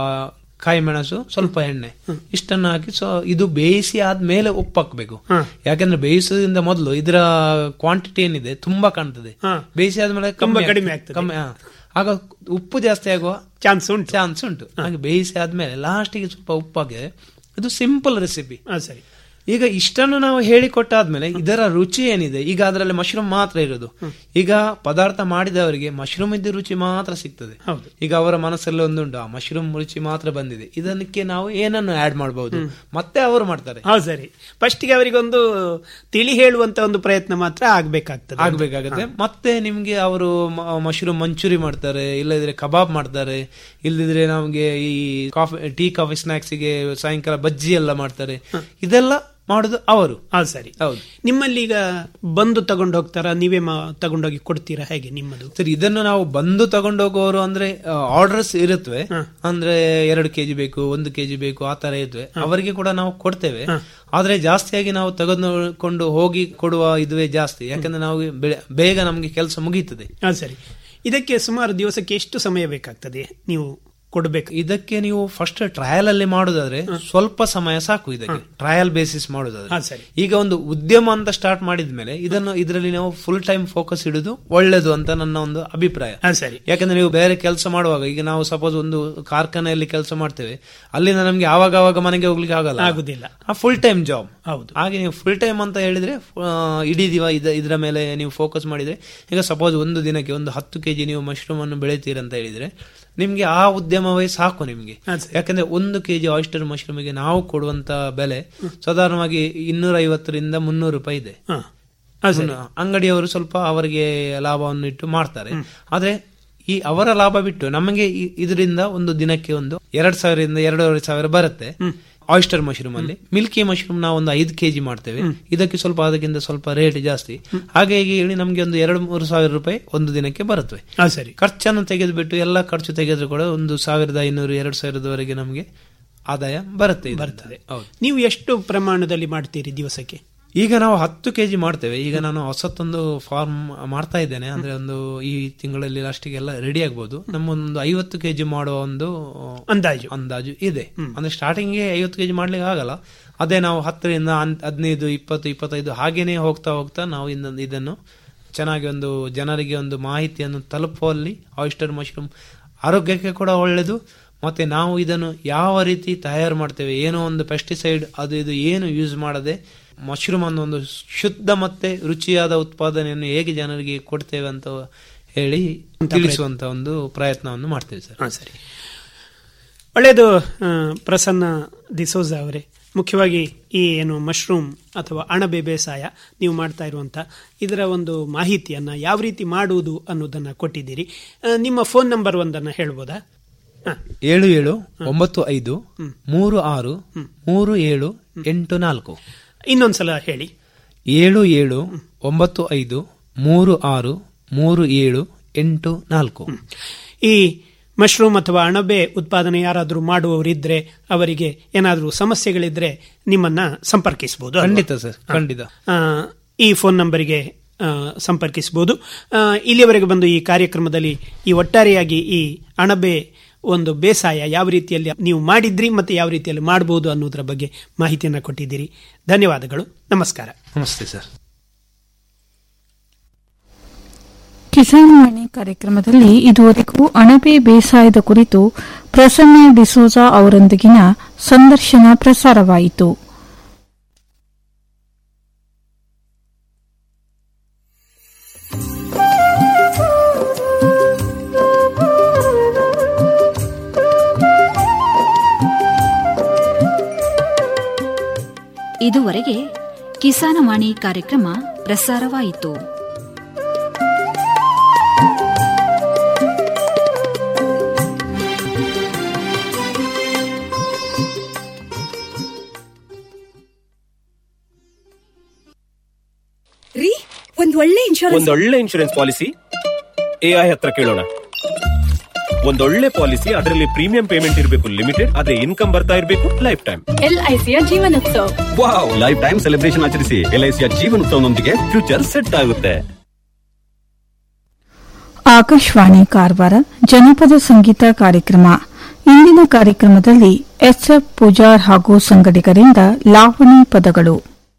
[SPEAKER 4] ಕಾಯಿ ಮೆಣಸು ಸ್ವಲ್ಪ ಎಣ್ಣೆ ಇಷ್ಟನ್ನು ಹಾಕಿ ಸೊ ಇದು ಬೇಯಿಸಿ ಆದ್ಮೇಲೆ ಉಪ್ಪು ಹಾಕ್ಬೇಕು ಯಾಕಂದ್ರೆ ಬೇಯಿಸೋದ್ರಿಂದ ಮೊದಲು ಇದರ ಕ್ವಾಂಟಿಟಿ ಏನಿದೆ ತುಂಬಾ ಕಾಣ್ತದೆ
[SPEAKER 3] ಹಾ.
[SPEAKER 4] ಬೇಯಿಸಿ ಆದ್ಮೇಲೆ
[SPEAKER 3] ತುಂಬಾ
[SPEAKER 4] ಕಮ್ಮಿ
[SPEAKER 3] ಕಡಿಮೆ
[SPEAKER 4] ಆಗ್ತದೆ.
[SPEAKER 3] ಆಗ್ತದೆ.
[SPEAKER 4] ಕಮ್ಮಿ ಹಾ. ಆಗ ಉಪ್ಪು ಜಾಸ್ತಿ ಆಗುವ
[SPEAKER 3] ಚಾನ್ಸ್ ಉಂಟು
[SPEAKER 4] ಚಾನ್ಸ್ ಉಂಟು ಹಾಗೆ ಬೇಯಿಸಿ ಆದ್ಮೇಲೆ ಲಾಸ್ಟಿಗೆ ಸ್ವಲ್ಪ ಉಪ್ಪು ಹಾಕಿದ್ರೆ ಇದು ಸಿಂಪಲ್ ರೆಸಿಪಿ
[SPEAKER 3] ಹಾ ಸರಿ
[SPEAKER 4] ಈಗ ಇಷ್ಟನ್ನು ನಾವು ಹೇಳಿಕೊಟ್ಟಾದ್ಮೇಲೆ ಇದರ ರುಚಿ ಏನಿದೆ ಈಗ ಅದರಲ್ಲಿ ಮಶ್ರೂಮ್ ಮಾತ್ರ ಇರೋದು ಈಗ ಪದಾರ್ಥ ಮಾಡಿದವರಿಗೆ ಮಶ್ರೂಮ್ ಇದ್ದ ರುಚಿ ಮಾತ್ರ ಸಿಗ್ತದೆ
[SPEAKER 3] ಹೌದು.
[SPEAKER 4] ಈಗ ಅವರ ಮನಸ್ಸಲ್ಲಿ ಒಂದುಂಟು ಆ ಮಶ್ರೂಮ್ ರುಚಿ ಮಾತ್ರ ಬಂದಿದೆ ಇದಕ್ಕೆ ನಾವು ಏನನ್ನು ಆಡ್ ಮಾಡಬಹುದು ಮತ್ತೆ ಅವರು ಮಾಡ್ತಾರೆ
[SPEAKER 3] ಹೌದು ಸರಿ ಫಸ್ಟಿಗೆ ಅವರಿಗೊಂದು ತಿಳಿ ಹೇಳುವಂತ ಒಂದು ಪ್ರಯತ್ನ ಮಾತ್ರ ಆಗ್ಬೇಕಾಗ್ತದೆ
[SPEAKER 4] ಆಗ್ಬೇಕಾಗತ್ತೆ ಮತ್ತೆ ನಿಮ್ಗೆ ಅವರು ಮಶ್ರೂಮ್ ಮಂಚೂರಿ ಮಾಡ್ತಾರೆ ಇಲ್ಲದಿದ್ರೆ ಕಬಾಬ್ ಮಾಡ್ತಾರೆ ಇಲ್ಲದಿದ್ರೆ ನಮ್ಗೆ ಈ ಕಾಫಿ ಟೀ ಕಾಫಿ ಸ್ನಾಕ್ಸ್ ಗೆ ಸಾಯಂಕಾಲ ಬಜ್ಜಿ ಎಲ್ಲ ಮಾಡ್ತಾರೆ ಇದೆಲ್ಲ ಮಾಡುದು ಅವರು
[SPEAKER 3] ಹೌದು ಸರಿ
[SPEAKER 4] ಹೌದು
[SPEAKER 3] ನಿಮ್ಮಲ್ಲಿ ಈಗ ಬಂದು ತಗೊಂಡು ಹೋಗ್ತಾರ ನೀವೇ ಮಾ- ತಗೊಂಡೋಗಿ ಕೊಡ್ತೀರಾ ಹೇಗೆ ನಿಮ್ಮದು
[SPEAKER 4] ಸರಿ ಇದನ್ನು ನಾವು ಬಂದು ತಗೊಂಡೋಗುವವರು ಅಂದ್ರೆ ಆರ್ಡರ್ಸ್ ಇರುತ್ತವೆ ಅಂದ್ರೆ ಎರಡು ಕೆಜಿ ಬೇಕು ಒಂದು ಕೆಜಿ ಬೇಕು ಆ ತರ ಇರುತ್ತವೆ ಅವರಿಗೆ ಕೂಡ ನಾವು ಕೊಡ್ತೇವೆ ಆದ್ರೆ ಜಾಸ್ತಿಯಾಗಿ ನಾವು ತೆಗೆದುಕೊಂಡು ಹೋಗಿ ಕೊಡುವ ಇದುವೇ ಜಾಸ್ತಿ ಯಾಕಂದ್ರೆ ನಾವು ಬೆ- ಬೇಗ ನಮ್ಗೆ ಕೆಲಸ ಮುಗೀತದೆ
[SPEAKER 3] ಹಾ ಸರಿ ಇದಕ್ಕೆ ಸುಮಾರು ದಿವಸಕ್ಕೆ ಎಷ್ಟು ಸಮಯ ಬೇಕಾಗ್ತದೆ ನೀವು ಕೊಡಬೇಕು
[SPEAKER 4] ಇದಕ್ಕೆ ನೀವು ಫಸ್ಟ್ ಟ್ರಯಲ್ ಅಲ್ಲಿ ಮಾಡುದಾದ್ರೆ ಸ್ವಲ್ಪ ಸಮಯ ಸಾಕು ಇದಕ್ಕೆ ಟ್ರಯಲ್ ಬೇಸಿಸ್
[SPEAKER 3] ಹಾ,
[SPEAKER 4] ಮಾಡುದಾದ್ರೆ
[SPEAKER 3] ಸರಿ.
[SPEAKER 4] ಈಗ ಒಂದು ಉದ್ಯಮ ಅಂತ ಸ್ಟಾರ್ಟ್ ಮಾಡಿದ್ಮೇಲೆ ಇದನ್ನು ಇದರಲ್ಲಿ ನಾವು ಫುಲ್ ಟೈಮ್ ಫೋಕಸ್ ಇಡುದು ಒಳ್ಳೇದು ಅಂತ ನನ್ನ ಒಂದು ಅಭಿಪ್ರಾಯ
[SPEAKER 3] ಹಾ ಸರಿ
[SPEAKER 4] ಯಾಕಂದ್ರೆ ನೀವು ಬೇರೆ ಕೆಲಸ ಮಾಡುವಾಗ ಈಗ ನಾವು ಸಪೋಸ್ ಒಂದು ಕಾರ್ಖಾನೆಯಲ್ಲಿ ಕೆಲಸ ಮಾಡ್ತೇವೆ ಅಲ್ಲಿಂದ ನಮ್ಗೆ ಆವಾಗ ಆವಾಗ ಮನೆಗೆ ಹೋಗ್ಲಿಕ್ಕೆ ಆಗಲ್ಲ
[SPEAKER 3] ಆಗುದಿಲ್ಲ
[SPEAKER 4] ಫುಲ್ ಟೈಮ್ ಜಾಬ್
[SPEAKER 3] ಹೌದು
[SPEAKER 4] ಹಾಗೆ ನೀವು ಫುಲ್ ಟೈಮ್ ಅಂತ ಹೇಳಿದ್ರೆ ಆ, ಇಡೀ ದಿವ ಇದ ಇದರ ಮೇಲೆ ನೀವು ಫೋಕಸ್ ಮಾಡಿದ್ರೆ ಈಗ ಸಪೋಸ್ ಒಂದು ದಿನಕ್ಕೆ ಒಂದು ಹತ್ತು ಕೆಜಿ ನೀವು ಮಶ್ರೂಮ್ ಅನ್ನು ಬೆಳಿತೀರಂತ ಹೇಳಿದ್ರೆ ನಿಮ್ಗೆ ಆ ಉದ್ಯಮವೇ ಸಾಕು ನಿಮ್ಗೆ
[SPEAKER 3] ಹಾ, ಸರಿ.
[SPEAKER 4] ಯಾಕಂದ್ರೆ ಒಂದು ಕೆಜಿ ಆಯಿಸ್ಟರ್ ಮಶ್ರೂಮಿಗೆ ನಾವು ಕೊಡುವಂತ ಬೆಲೆ ಸಾಧಾರಣವಾಗಿ ಇನ್ನೂರ ಐವತ್ತರಿಂದ ಮುನ್ನೂರು ರೂಪಾಯಿ ಇದೆ
[SPEAKER 3] ಹಾ ಹಾ ಸರಿ
[SPEAKER 4] ಮುನ್ನ- ಅಂಗಡಿಯವರು ಸ್ವಲ್ಪ ಅವರಿಗೆ ಲಾಭವನ್ನು ಇಟ್ಟು ಮಾಡ್ತಾರೆ ಆದ್ರೆ ಈ ಅವರ ಲಾಭ ಬಿಟ್ಟು ನಮಗೆ ಈ- ಇದರಿಂದ ಒಂದು ದಿನಕ್ಕೆ ಒಂದು ಎರಡ್ ಸಾವಿರದಿಂದ ಎರಡೂವರೆ ಸಾವಿರ ಬರುತ್ತೆ ಆಯಿಸ್ಟರ್ ಮಶ್ರೂಮ್ ಅಲ್ಲಿ ಮಿಲ್ಕಿ ಮಶ್ರೂಮ್ ನಾವು ಒಂದು ಐದು ಕೆಜಿ ಮಾಡ್ತೇವೆ ಇದಕ್ಕೆ ಸ್ವಲ್ಪ ಅದಕ್ಕಿಂತ ಸ್ವಲ್ಪ ರೇಟ್ ಜಾಸ್ತಿ ಹಾಗೆ ಹೀಗೆ ಹೇಳಿ ನಮ್ಗೆ ಒಂದು ಎರಡು ಮೂರು ಸಾವಿರ ರೂಪಾಯಿ ಒಂದು ದಿನಕ್ಕೆ ಬರುತ್ತವೆ
[SPEAKER 3] ಹಾ ಸರಿ
[SPEAKER 4] ಖರ್ಚನ್ನು ತೆಗೆದುಬಿಟ್ಟು ಎಲ್ಲ ಖರ್ಚು ತೆಗೆದ್ರು ಕೂಡ ಒಂದು ಸಾವಿರದ ಐನೂರು ಎರಡು ಸಾವಿರದವರೆಗೆ ನಮಗೆ ಆದಾಯ ಬರುತ್ತೆ ಇದರಿಂದ.
[SPEAKER 3] ಬರ್ತದೆ
[SPEAKER 4] ಹೌದು
[SPEAKER 3] ನೀವು ಎಷ್ಟು ಪ್ರಮಾಣದಲ್ಲಿ ಮಾಡ್ತೀರಿ ದಿವಸಕ್ಕೆ
[SPEAKER 4] ಈಗ ನಾವು ಹತ್ತು ಕೆಜಿ ಮಾಡ್ತೇವೆ ಈಗ ನಾನು ಹೊಸತ್ತೊಂದು ಫಾರ್ಮ್ ಮಾಡ್ತಾ ಇದ್ದೇನೆ ಅಂದ್ರೆ ಒಂದು ಈ ತಿಂಗಳಲ್ಲಿ ಲಾಸ್ಟಿಗೆ ಎಲ್ಲ ರೆಡಿ ಆಗ್ಬೋದು ನಮ್ಮೊಂದು ಐವತ್ತು ಕೆಜಿ ಮಾಡುವ ಒಂದು
[SPEAKER 3] ಅಂದಾಜು
[SPEAKER 4] ಅಂದಾಜು ಇದೆ ಅಂದ್ರೆ ಸ್ಟಾರ್ಟಿಂಗ್ ಐವತ್ತು ಕೆಜಿ ಮಾಡ್ಲಿಕ್ಕೆ ಆಗಲ್ಲ ಅದೇ ನಾವು ಹತ್ತರಿಂದ ಹನ್- ಹದಿನೈದು ಇಪ್ಪತ್ತು ಇಪ್ಪತ್ತೈದು ಹಾಗೇನೆ ಹೋಗ್ತಾ ಹೋಗ್ತಾ ನಾವು ಇನ್ನೊಂದು ಇದನ್ನು ಚೆನ್ನಾಗಿ ಒಂದು ಜನರಿಗೆ ಒಂದು ಮಾಹಿತಿಯನ್ನು ತಲುಪುವಲ್ಲಿ ಆಯಿಸ್ಟರ್ ಮಶ್ರೂಮ್ ಆರೋಗ್ಯಕ್ಕೆ ಕೂಡ ಒಳ್ಳೆಯದು ಮತ್ತೆ ನಾವು ಇದನ್ನು ಯಾವ ರೀತಿ ತಯಾರು ಮಾಡ್ತೇವೆ ಏನೋ ಒಂದು ಪೆಸ್ಟಿಸೈಡ್ ಅದು ಇದು ಏನು ಯೂಸ್ ಮಾಡದೆ ಮಶ್ರೂಮ್ ಅನ್ನು ಒಂದು ಶುದ್ಧ ಮತ್ತೆ ರುಚಿಯಾದ ಉತ್ಪಾದನೆಯನ್ನು ಹೇಗೆ ಜನರಿಗೆ ಕೊಡ್ತೇವೆ ಅಂತ ಹೇಳಿ ತಿಳಿಸುವಂತ ಒಂದು ಪ್ರಯತ್ನವನ್ನು ಮಾಡ್ತೇವೆ ಸರ್
[SPEAKER 3] ಹಾ ಸರಿ ಒಳ್ಳೆಯದು ಆ, ಪ್ರಸನ್ನ ದಿಸೋಜ ಅವರೇ ಮುಖ್ಯವಾಗಿ ಈ ಏನು ಮಶ್ರೂಮ್ ಅಥವಾ ಅಣಬೆ ಬೇಸಾಯ ನೀವು ಮಾಡ್ತಾ ಇರುವಂತ ಇದರ ಒಂದು ಮಾಹಿತಿಯನ್ನ ಯಾವ ರೀತಿ ಮಾಡುವುದು ಅನ್ನೋದನ್ನ ಕೊಟ್ಟಿದ್ದೀರಿ ಆ, ನಿಮ್ಮ ಫೋನ್ ನಂಬರ್ ಒಂದನ್ನ ಹೇಳ್ಬೋದಾ ಹಾ
[SPEAKER 4] ಏಳು ಏಳು ಒಂಬತ್ತು ಐದು ಮೂರು ಆರು ಮೂರು ಏಳು ಎಂಟು ನಾಲ್ಕು
[SPEAKER 3] ಇನ್ನೊಂದ್ಸಲ ಹೇಳಿ
[SPEAKER 4] ಏಳು ಏಳು ಒಂಬತ್ತು ಐದು ಮೂರು ಆರು ಮೂರು ಏಳು ಎಂಟು ನಾಲ್ಕು
[SPEAKER 3] ಈ ಮಶ್ರೂಮ್ ಅಥವಾ ಅಣಬೆ ಉತ್ಪಾದನೆ ಯಾರಾದರೂ ಮಾಡುವವರಿದ್ರೆ ಅವರಿಗೆ ಏನಾದರೂ ಸಮಸ್ಯೆಗಳಿದ್ರೆ ನಿಮ್ಮನ್ನ ಸಂಪರ್ಕಿಸಬಹುದು
[SPEAKER 4] ಖಂಡಿತ ಸರ್ ಖಂಡಿತ
[SPEAKER 3] ಆ, ಈ ಫೋನ್ ನಂಬರಿಗೆ ಆ, ಸಂಪರ್ಕಿಸಬಹುದು ಆ, ಇಲ್ಲಿಯವರೆಗೆ ಬಂದು ಈ ಕಾರ್ಯಕ್ರಮದಲ್ಲಿ ಈ ಒಟ್ಟಾರೆಯಾಗಿ ಈ ಅಣಬೆ ಒಂದು ಬೇಸಾಯ ಯಾವ ರೀತಿಯಲ್ಲಿ ನೀವು ಮಾಡಿದ್ರಿ ಮತ್ತೆ ಯಾವ ರೀತಿಯಲ್ಲಿ ಮಾಡಬಹುದು ಅನ್ನೋದರ ಬಗ್ಗೆ ಮಾಹಿತಿಯನ್ನು ಕೊಟ್ಟಿದ್ದೀರಿ ಧನ್ಯವಾದಗಳು ನಮಸ್ಕಾರ
[SPEAKER 4] ನಮಸ್ತೆ ಸರ್
[SPEAKER 1] ಕಿಸಾನ್ ವಾಣಿ ಕಾರ್ಯಕ್ರಮದಲ್ಲಿ ಇದುವರೆಗೂ ಅಣಬೆ ಬೇಸಾಯದ ಕುರಿತು ಪ್ರಸನ್ನ ಡಿಸೋಜಾ ಅವರೊಂದಿಗಿನ ಸಂದರ್ಶನ ಪ್ರಸಾರವಾಯಿತು
[SPEAKER 2] ಇದುವರೆಗೆ ಕಿಸಾನವಾಣಿ ಕಾರ್ಯಕ್ರಮ ಪ್ರಸಾರವಾಯಿತು
[SPEAKER 5] ರೀ ಒಂದ್ ಒಳ್ಳೆ ಇನ್ಶೂರೆನ್ಸ್
[SPEAKER 6] ಒಂದೊಳ್ಳೆ ಇನ್ಶೂರೆನ್ಸ್ ಪಾಲಿಸಿ ಎಐ ಹತ್ರ ಕೇಳೋಣ ಒಂದೊಳ್ಳೆ ಪಾಲಿಸಿ ಅದರಲ್ಲಿ ಪ್ರೀಮಿಯಂ ಪೇಮೆಂಟ್ ಇರಬೇಕು ಲಿಮಿಟೆಡ್ ಅದೇ ಇನ್ಕಮ್ ಬರ್ತಾ ಇರಬೇಕು ಲೈಫ್ ಟೈಮ್
[SPEAKER 5] ಎಲ್ಐಸಿಯ ಜೀವನೋತ್ಸವ
[SPEAKER 6] ವಾವ್ ಲೈಫ್ ಟೈಮ್ ಸೆಲೆಬ್ರೇಷನ್ ಆಚರಿಸಿ ಎಲ್ಐಸಿಯ ಜೀವನೋತ್ಸವನೊಂದಿಗೆ ಫ್ಯೂಚರ್ ಸೆಟ್ ಆಗುತ್ತೆ
[SPEAKER 1] ಆಕಾಶವಾಣಿ ಕಾರವಾರ ಜನಪದ ಸಂಗೀತ ಕಾರ್ಯಕ್ರಮ ಇಂದಿನ ಕಾರ್ಯಕ್ರಮದಲ್ಲಿ ಎಸ್ಎಫ್ ಪೂಜಾರ್ ಹಾಗೂ ಸಂಗಡಿಗರಿಂದ ಲಾವಣಿ ಪದಗಳು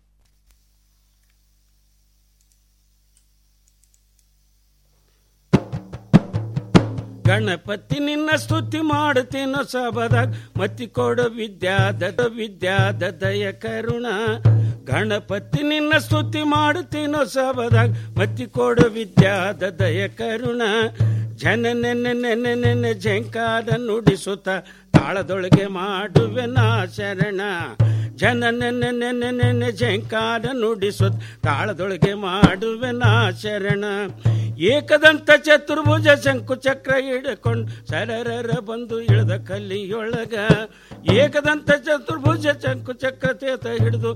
[SPEAKER 7] ಗಣಪತಿ ನಿನ್ನ ಸ್ತುತಿ ಮಾಡುತ್ತೇನೋ ಸಬದಾಗ ಮತಿ ಕೊಡು ವಿದ್ಯಾದ ವಿದ್ಯಾದ ದಯ ಕರುಣ ಗಣಪತಿ ನಿನ್ನ ಸ್ತುತಿ ಮಾಡುತ್ತೇನೋ ಸಬದಾಗ ಮತಿ ಕೊಡು ವಿದ್ಯಾದ ದಯ ಕರುಣ ಜನ ನೆನೆ ನೆನೆ ನೆನೆ ಝಂಕಾರ ನುಡಿಸುತ್ತ ತಾಳದೊಳಗೆ ಮಾಡುವೆ ನಾ ಶರಣ ಜನ ನೆನೆ ನೆನೆ ನೆನೆ ಝಂಕಾರ ನುಡಿಸುತ್ತ ತಾಳದೊಳಗೆ ಮಾಡುವೆ ನಾ ಶರಣ ಏಕದಂತ ಚತುರ್ಭುಜ ಶಂಕು ಚಕ್ರ ಹಿಡ್ಕೊಂಡು ಸರರರ ಬಂದು ಇಳಿದ ಕಲ್ಲಿಯೊಳಗ ಏಕದಂತ ಚತುರ್ಭುಜ ಶಂಕು ಚಕ್ರ ತೇತ ಹಿಡಿದು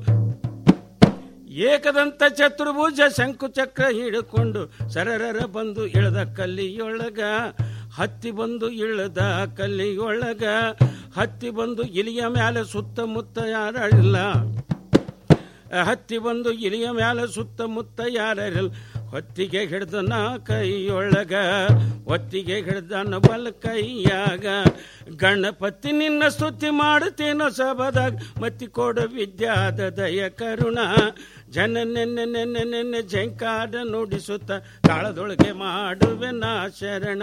[SPEAKER 7] ಏಕದಂತ ಚತುರ್ಭುಜ ಶಂಕು ಚಕ್ರ ಹಿಡ್ಕೊಂಡು ಸರರರ ಬಂದು ಇಳಿದ ಕಲ್ಲಿಯೊಳಗ ಹತ್ತಿ ಬಂದು ಇಳದ ಕಲ್ಲಿಯೊಳಗ ಹತ್ತಿ ಬಂದು ಇಲಿಯ ಮ್ಯಾಲೆ ಸುತ್ತಮುತ್ತ ಯಾರಿಲ್ಲ ಹತ್ತಿ ಬಂದು ಇಲಿಯ ಮ್ಯಾಲ ಸುತ್ತಮುತ್ತ ಯಾರಿಲ್ಲ ಹೊತ್ತಿಗೆ ಹಿಡ್ದ ನಾ ಕೈಯೊಳಗ ಹೊತ್ತಿಗೆ ಹಿಡ್ದನ ಬಲ ಕೈಯಾಗ ಗಣಪತಿ ನಿನ್ನ ಸ್ತುತಿ ಮಾಡುತ್ತೇನೋ ಸಬದಾಗ ಮತ್ತಿ ಕೊಡು ವಿದ್ಯಾದ ದಯ ಕರುಣ ಜನ ನೆನ್ನೆ ನೆನ್ನೆ ನೆನ್ನೆ ಝಂಕಾರ ನುಡಿಸುತ್ತ ತಾಳದೊಳಗೆ ಮಾಡುವೆ ನಾ ಶರಣ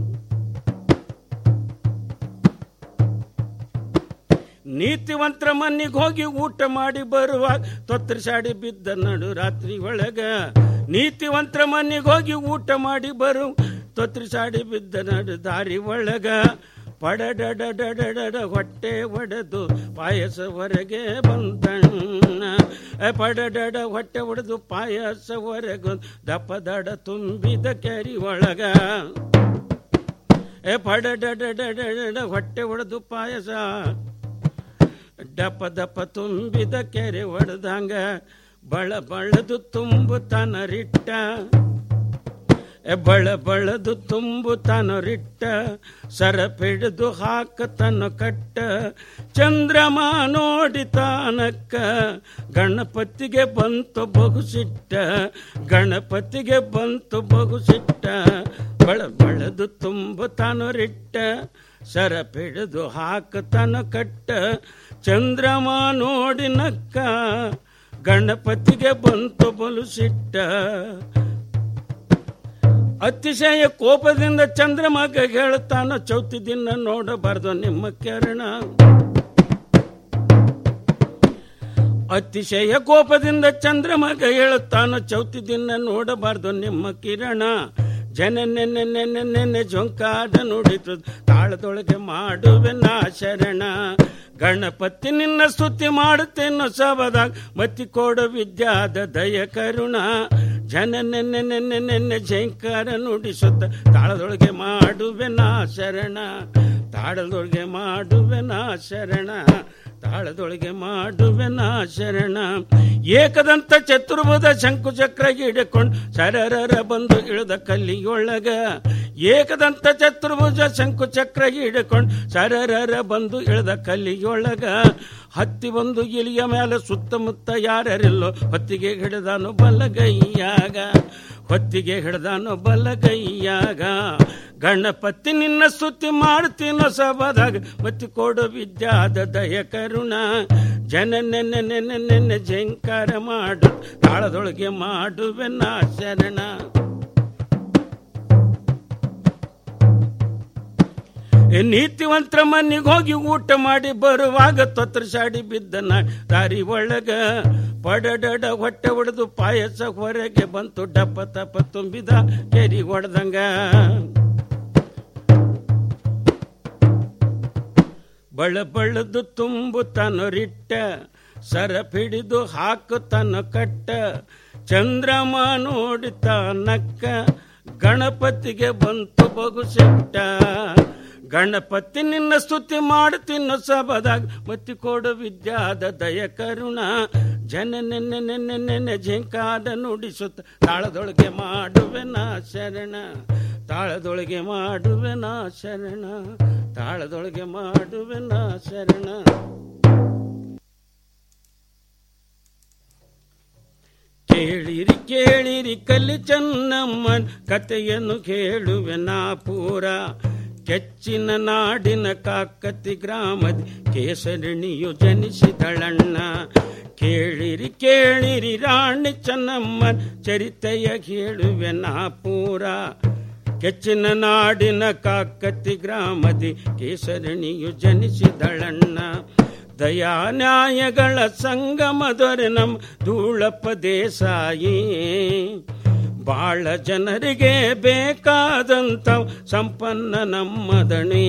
[SPEAKER 7] ನೀತಿವಂತರ ಮನೆಗೆ ಹೋಗಿ ಊಟ ಮಾಡಿ ಬರುವಾಗ ತೊತ್ತರಿಸಾಡಿ ಬಿದ್ದ ನಡು ರಾತ್ರಿ ಒಳಗ ನೀತಿವಂತರ ಮನೆಗೆ ಹೋಗಿ ಊಟ ಮಾಡಿ ಬರು ತೊತ್ತರಿಸಾಡಿ ಬಿದ್ದ ನಡು ದಾರಿ ಒಳಗ ಪಡಡಡಡಡಡ ಹೊಟ್ಟೆ ಒಡೆದು ಪಾಯಸ ಹೊರಗೆ ಬಂದಣ್ಣ ಪಡಡಡ ಹೊಟ್ಟೆ ಒಡೆದು ಪಾಯಸ ಹೊರಗೆ ದಪ್ಪ ದಡ ತುಂಬಿದ ಕೆರಿ ಒಳಗ ಏ ಪಡಡಡಡಡ ಹೊಟ್ಟೆ ಒಡೆದು ಪಾಯಸ ಡಪ ದಪ ತುಂಬಿದ ಕೆರೆ ಒಡೆದಂಗ ಬಳ ಬಳದು ತುಂಬುತ್ತಾನರಿಟ್ಟ ಬಳ ಬಳದು ತುಂಬುತ್ತಾನರಿಟ್ಟ ಸರ ಪಿಡಿದು ಹಾಕತನ ಕಟ್ಟ ಚಂದ್ರಮ ನೋಡಿತಾನಕ್ಕ ಗಣಪತಿಗೆ ಬಂತು ಬಹುಸಿಟ್ಟ ಗಣಪತಿಗೆ ಬಂತು ಬಹುಸಿಟ್ಟ ಬಳ ಬಳದು ತುಂಬುತ್ತಾನರಿಟ್ಟ ಸರ ಪಿಡಿದು ಹಾಕತನ ಕಟ್ಟ ಚಂದ್ರಮ ನೋಡಿ ನಕ್ಕ ಗಣಪತಿಗೆ ಬಂತು ಬಲುಸಿಟ್ಟ ಅತಿಶಯ ಕೋಪದಿಂದ ಚಂದ್ರಮಗ ಹೇಳುತ್ತಾನ ಚೌತಿ ದಿನ ನೋಡಬಾರ್ದು ನಿಮ್ಮ ಕಿರಣ ಅತಿಶಯ ಕೋಪದಿಂದ ಚಂದ್ರಮಗ ಹೇಳುತ್ತಾನ ಚೌತಿ ದಿನ ನೋಡಬಾರ್ದು ನಿಮ್ಮ ಕಿರಣ ಜನ ನೆನ್ನೆ ನೆನ್ನೆ ನೆನ್ನೆ ಜೊಂಕಾದ ನುಡಿತು ತಾಳದೊಳಗೆ ಮಾಡುವೆ ನಾ ಶರಣ ಗಣಪತಿ ನಿನ್ನ ಸ್ತುತಿ ಮಾಡುತ್ತೇನೋ ಸಬದಾಗ ಮತಿ ಕೊಡ ವಿದ್ಯಾದ ದಯ ಕರುಣ ಜನ ನೆನ್ನೆ ನೆನ್ನೆ ನೆನ್ನೆ ಜಂಕಾರ ನುಡಿಸುತ್ತ ತಾಳದೊಳಗೆ ಮಾಡುವೆ ನಾ ಶರಣ ತಾಳದೊಳಗೆ ಮಾಡುವೆ ನಾ ಶರಣ ತಾಳದೊಳಗೆ ಮಾಡುವೆ ನಾ ಶರಣ ಏಕದಂತ ಚತುರ್ಭುಜ ಶಂಕು ಚಕ್ರ ಹಿಡಿಕೊಂಡು ಸರರರ ಬಂದು ಇಳಿದ ಕಲ್ಲಿಯೊಳಗ ಏಕದಂತ ಚತುರ್ಭುಜ ಶಂಕು ಚಕ್ರ ಹಿಡಿಕೊಂಡು ಸರರರ ಬಂದು ಇಳಿದ ಕಲ್ಲಿಯೊಳಗ ಹತ್ತಿ ಒಂದು ಇಲಿಯ ಮೇಲೆ ಸುತ್ತಮುತ್ತ ಯಾರ್ಯಾರಿಲ್ಲೋ ಹೊತ್ತಿಗೆ ಹಿಡಿದಾನು ಬಲಗೈಯಾಗ ಹೊತ್ತಿಗೆ ಹಿಡ್ದಾನು ಬಲಗೈಯಾಗ ಗಣಪತಿ ನಿನ್ನ ಸ್ತುತಿ ಮಾಡ್ತೀನೋ ಸಬದಾಗ ಮತ್ತಿ ಕೊಡು ವಿದ್ಯಾದ ದಯ ಕರುಣ ಜನ ನೆನ್ನೆ ನೆನ್ನೆ ನೆನ್ನೆ ಜಂಕಾರ ಮಾಡು ತಾಳದೊಳಗೆ ಮಾಡುವೆ ನಾ ಶರಣ ಏ ನೀತಿವಂತರ ಮನೆಗೆ ಹೋಗಿ ಊಟ ಮಾಡಿ ಬರುವಾಗ ತೊತ್ರ ಸಾಡಿ ಬಿದ್ದನ ದಾರಿ ಒಳಗ ಪಡಡಡ ಹೊಟ್ಟೆ ಹೊಡೆದು ಪಾಯಸ ಹೊರಗೆ ಬಂತು ಡಪ್ಪ ತಪ್ಪ ತುಂಬಿದ ಕೆರಿ ಹೊಡೆದಂಗ ಬಳ ಬಳದು ತುಂಬುತ್ತಾನೊರಿಟ್ಟ ಸರ ಪಿಡಿದು ಹಾಕುತ್ತಾನ ಕಟ್ಟ ಚಂದ್ರಮ ನೋಡಿತಾನಕ್ಕ ಗಣಪತಿಗೆ ಬಂತು ಬಗುಸಿಟ್ಟ ಗಣಪತಿ ನಿನ್ನ ಸ್ತುತಿ ಮಾಡುತ್ತಿನ್ನು ಸಬದಾಗ ಮತ್ತಿ ಕೊಡು ವಿದ್ಯಾದ ದಯ ಕರುಣ ಜನ ನೆನ್ನೆ ನೆನ್ನೆ ನೆನ್ನೆ ಜಿಂಕಾದ ನುಡಿಸುತ್ತ ತಾಳದೊಳಗೆ ಮಾಡುವೆ ನಾ ಶರಣ ತಾಳದೊಳಗೆ ಮಾಡುವೆ ನಾ ಶರಣ ತಾಳದೊಳಗೆ ಮಾಡುವೆ ನಾ ಶರಣ ಕೇಳಿರಿ ಕೇಳಿರಿ ಕಲಿ ಚೆನ್ನಮ್ಮನ್ ಕತೆಯನ್ನು ಕೇಳುವೆ ನಾ ಪೂರ ಕೆಚ್ಚಿನ ನಾಡಿನ ಕಾಕತಿ ಗ್ರಾಮದ ಕೇಸರಿಣಿಯು ಜನಿಸಿದಳಣ್ಣ ಕೇಳಿರಿ ಕೇಳಿರಿ ರಾಣಿ ಚೆನ್ನಮ್ಮನ್ ಚರಿತೆಯ ಕೇಳುವೆ ನಾ ಪೂರ ಕೆಚ್ಚಿನ ನಾಡಿನ ಕಾಕತಿ ಗ್ರಾಮದಿ ಕೇಸರಿಣಿಯು ಜನಿಸಿದಳಣ್ಣ ದಯಾ ನ್ಯಾಯಗಳ ಸಂಗಮದೊರೆ ನಮ್ ಧೂಳಪ್ಪ ದೇಸಾಯಿ ಬಾಳ ಜನರಿಗೆ ಬೇಕಾದಂತ ಸಂಪನ್ನ ನಮ್ಮದಣಿ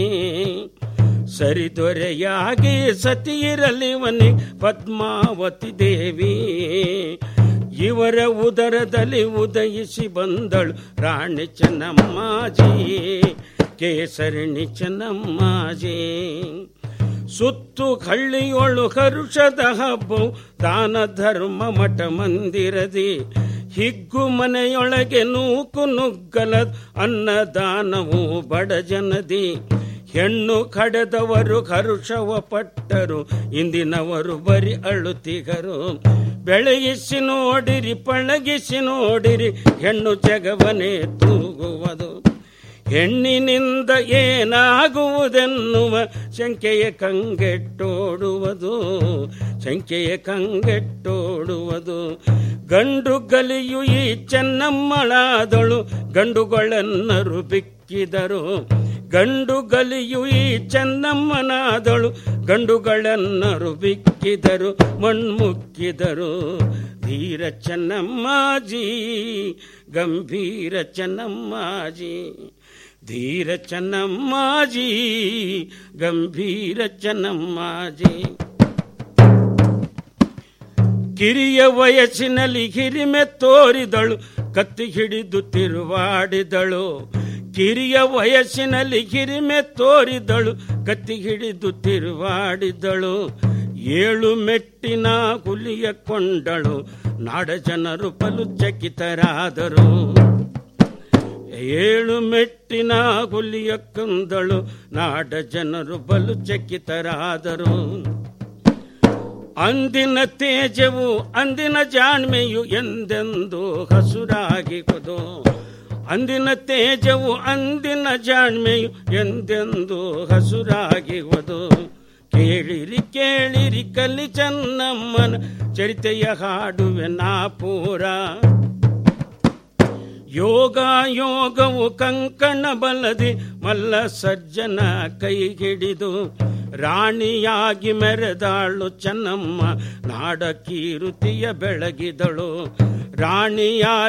[SPEAKER 7] ಸರಿದೊರೆಯಾಗಿ ಸತಿಯಿರಲಿವನಿ ಪದ್ಮಾವತಿ ದೇವಿ ಇವರ ಉದರದಲ್ಲಿ ಉದಯಿಸಿ ಬಂದಳು ರಾಣಿ ಚೆನ್ನಮ್ಮಾಜಿ ಕೇಸರಿಣಿ ಚೆನ್ನಮ್ಮಾಜಿ ಸುತ್ತು ಹಳ್ಳಿಯೊಳು ಹರುಷದ ಹಬ್ಬವು ದಾನ ಧರ್ಮ ಮಠ ಮಂದಿರದಿ ಹಿಗ್ಗು ಮನೆಯೊಳಗೆ ನೂಕು ನುಗ್ಗಲದ್ ಅನ್ನದಾನವು ಬಡ ಜನದಿ ಹೆಣ್ಣು ಕಡೆದವರು ಹರುಷವ ಪಟ್ಟರು ಇಂದಿನವರು ಬರಿ ಅಳುತಿಗರು ಬೆಳಗಿಸಿ ನೋಡಿರಿ ಪಳಗಿಸಿ ನೋಡಿರಿ ಹೆಣ್ಣು ಜಗವನೇ ತೂಗುವುದು ಹೆಣ್ಣಿನಿಂದ ಏನಾಗುವುದೆನ್ನುವ ಶಂಕೆಯ ಕಂಗೆಟ್ಟೋಡುವುದು ಶಂಕೆಯ ಕಂಗೆಟ್ಟೋಡುವುದು ಗಂಡು ಗಲಿಯು ಈ ಚೆನ್ನಮ್ಮಳಾದಳು ಗಂಡುಗಳನ್ನರು ಬಿಕ್ಕಿದರು ಗಂಡು ಗಲಿಯು ಈ ಚೆನ್ನಮ್ಮನಾದಳು ಗಂಡುಗಳನ್ನರು ಬಿಕ್ಕಿದರು ಮಣ್ಮುಕ್ಕಿದರು ಧೀರ ಚೆನ್ನಮ್ಮಾಜಿ ಗಂಭೀರ ಚೆನ್ನಮ್ಮಾಜಿ ಧೀರ ಚೆನ್ನಮ್ಮಾಜಿ ಗಂಭೀರ ಚೆನ್ನಮ್ಮಾಜಿ ಕಿರಿಯ ವಯಸ್ಸಿನಲ್ಲಿ ಹಿರಿಮೆ ತೋರಿದಳು ಕತ್ತಿ ಹಿಡಿದು ತಿರುವಾಡಿದಳು ಕಿರಿಯ ವಯಸ್ಸಿನಲ್ಲಿ ಹಿರಿಮೆ ತೋರಿದಳು ಕತ್ತಿ ಹಿಡಿದು ತಿರುವಾಡಿದಳು ಏಳು ಮೆಟ್ಟಿನ ಹುಲಿಯ ಕೊಂಡಳು ನಾಡ ಜನರು ಪಲು ಚಕಿತರಾದರು ಏಳು ಮೆಟ್ಟಿನ ಹುಲಿಯ ಕೊಂದಳು ನಾಡ ಜನರು ಬಲು ಚಕಿತರಾದರು ಅಂದಿನ ತೇಜವು ಅಂದಿನ ಜಾಣ್ಮೆಯು ಎಂದೆಂದು ಹಸುರಾಗಿಹುದು ಅಂದಿನ ತೇಜವು ಅಂದಿನ ಜಾಣ್ಮೆಯು ಎಂದೆಂದು ಹಸುರಾಗಿಹುದು ಕೇಳಿರಿ ಕೇಳಿರಿ ಕಲಿ ಚೆನ್ನಮ್ಮನ ಚರಿತೆಯ ಹಾಡುವೆ ನಾಪೂರ ಯೋಗ ಯೋಗವು ಕಂಕಣ ಬಲದಿ ಮಲ್ಲ ಸಜ್ಜನ ಕೈ ಹಿಡಿದು ರಾಣಿಯಾಗಿ ಮೆರೆದಾಳು ಚೆನ್ನಮ್ಮ ನಾಡ ಕೀರುತಿಯ ಬೆಳಗಿದಳು ರಾಣಿಯಾಗಿ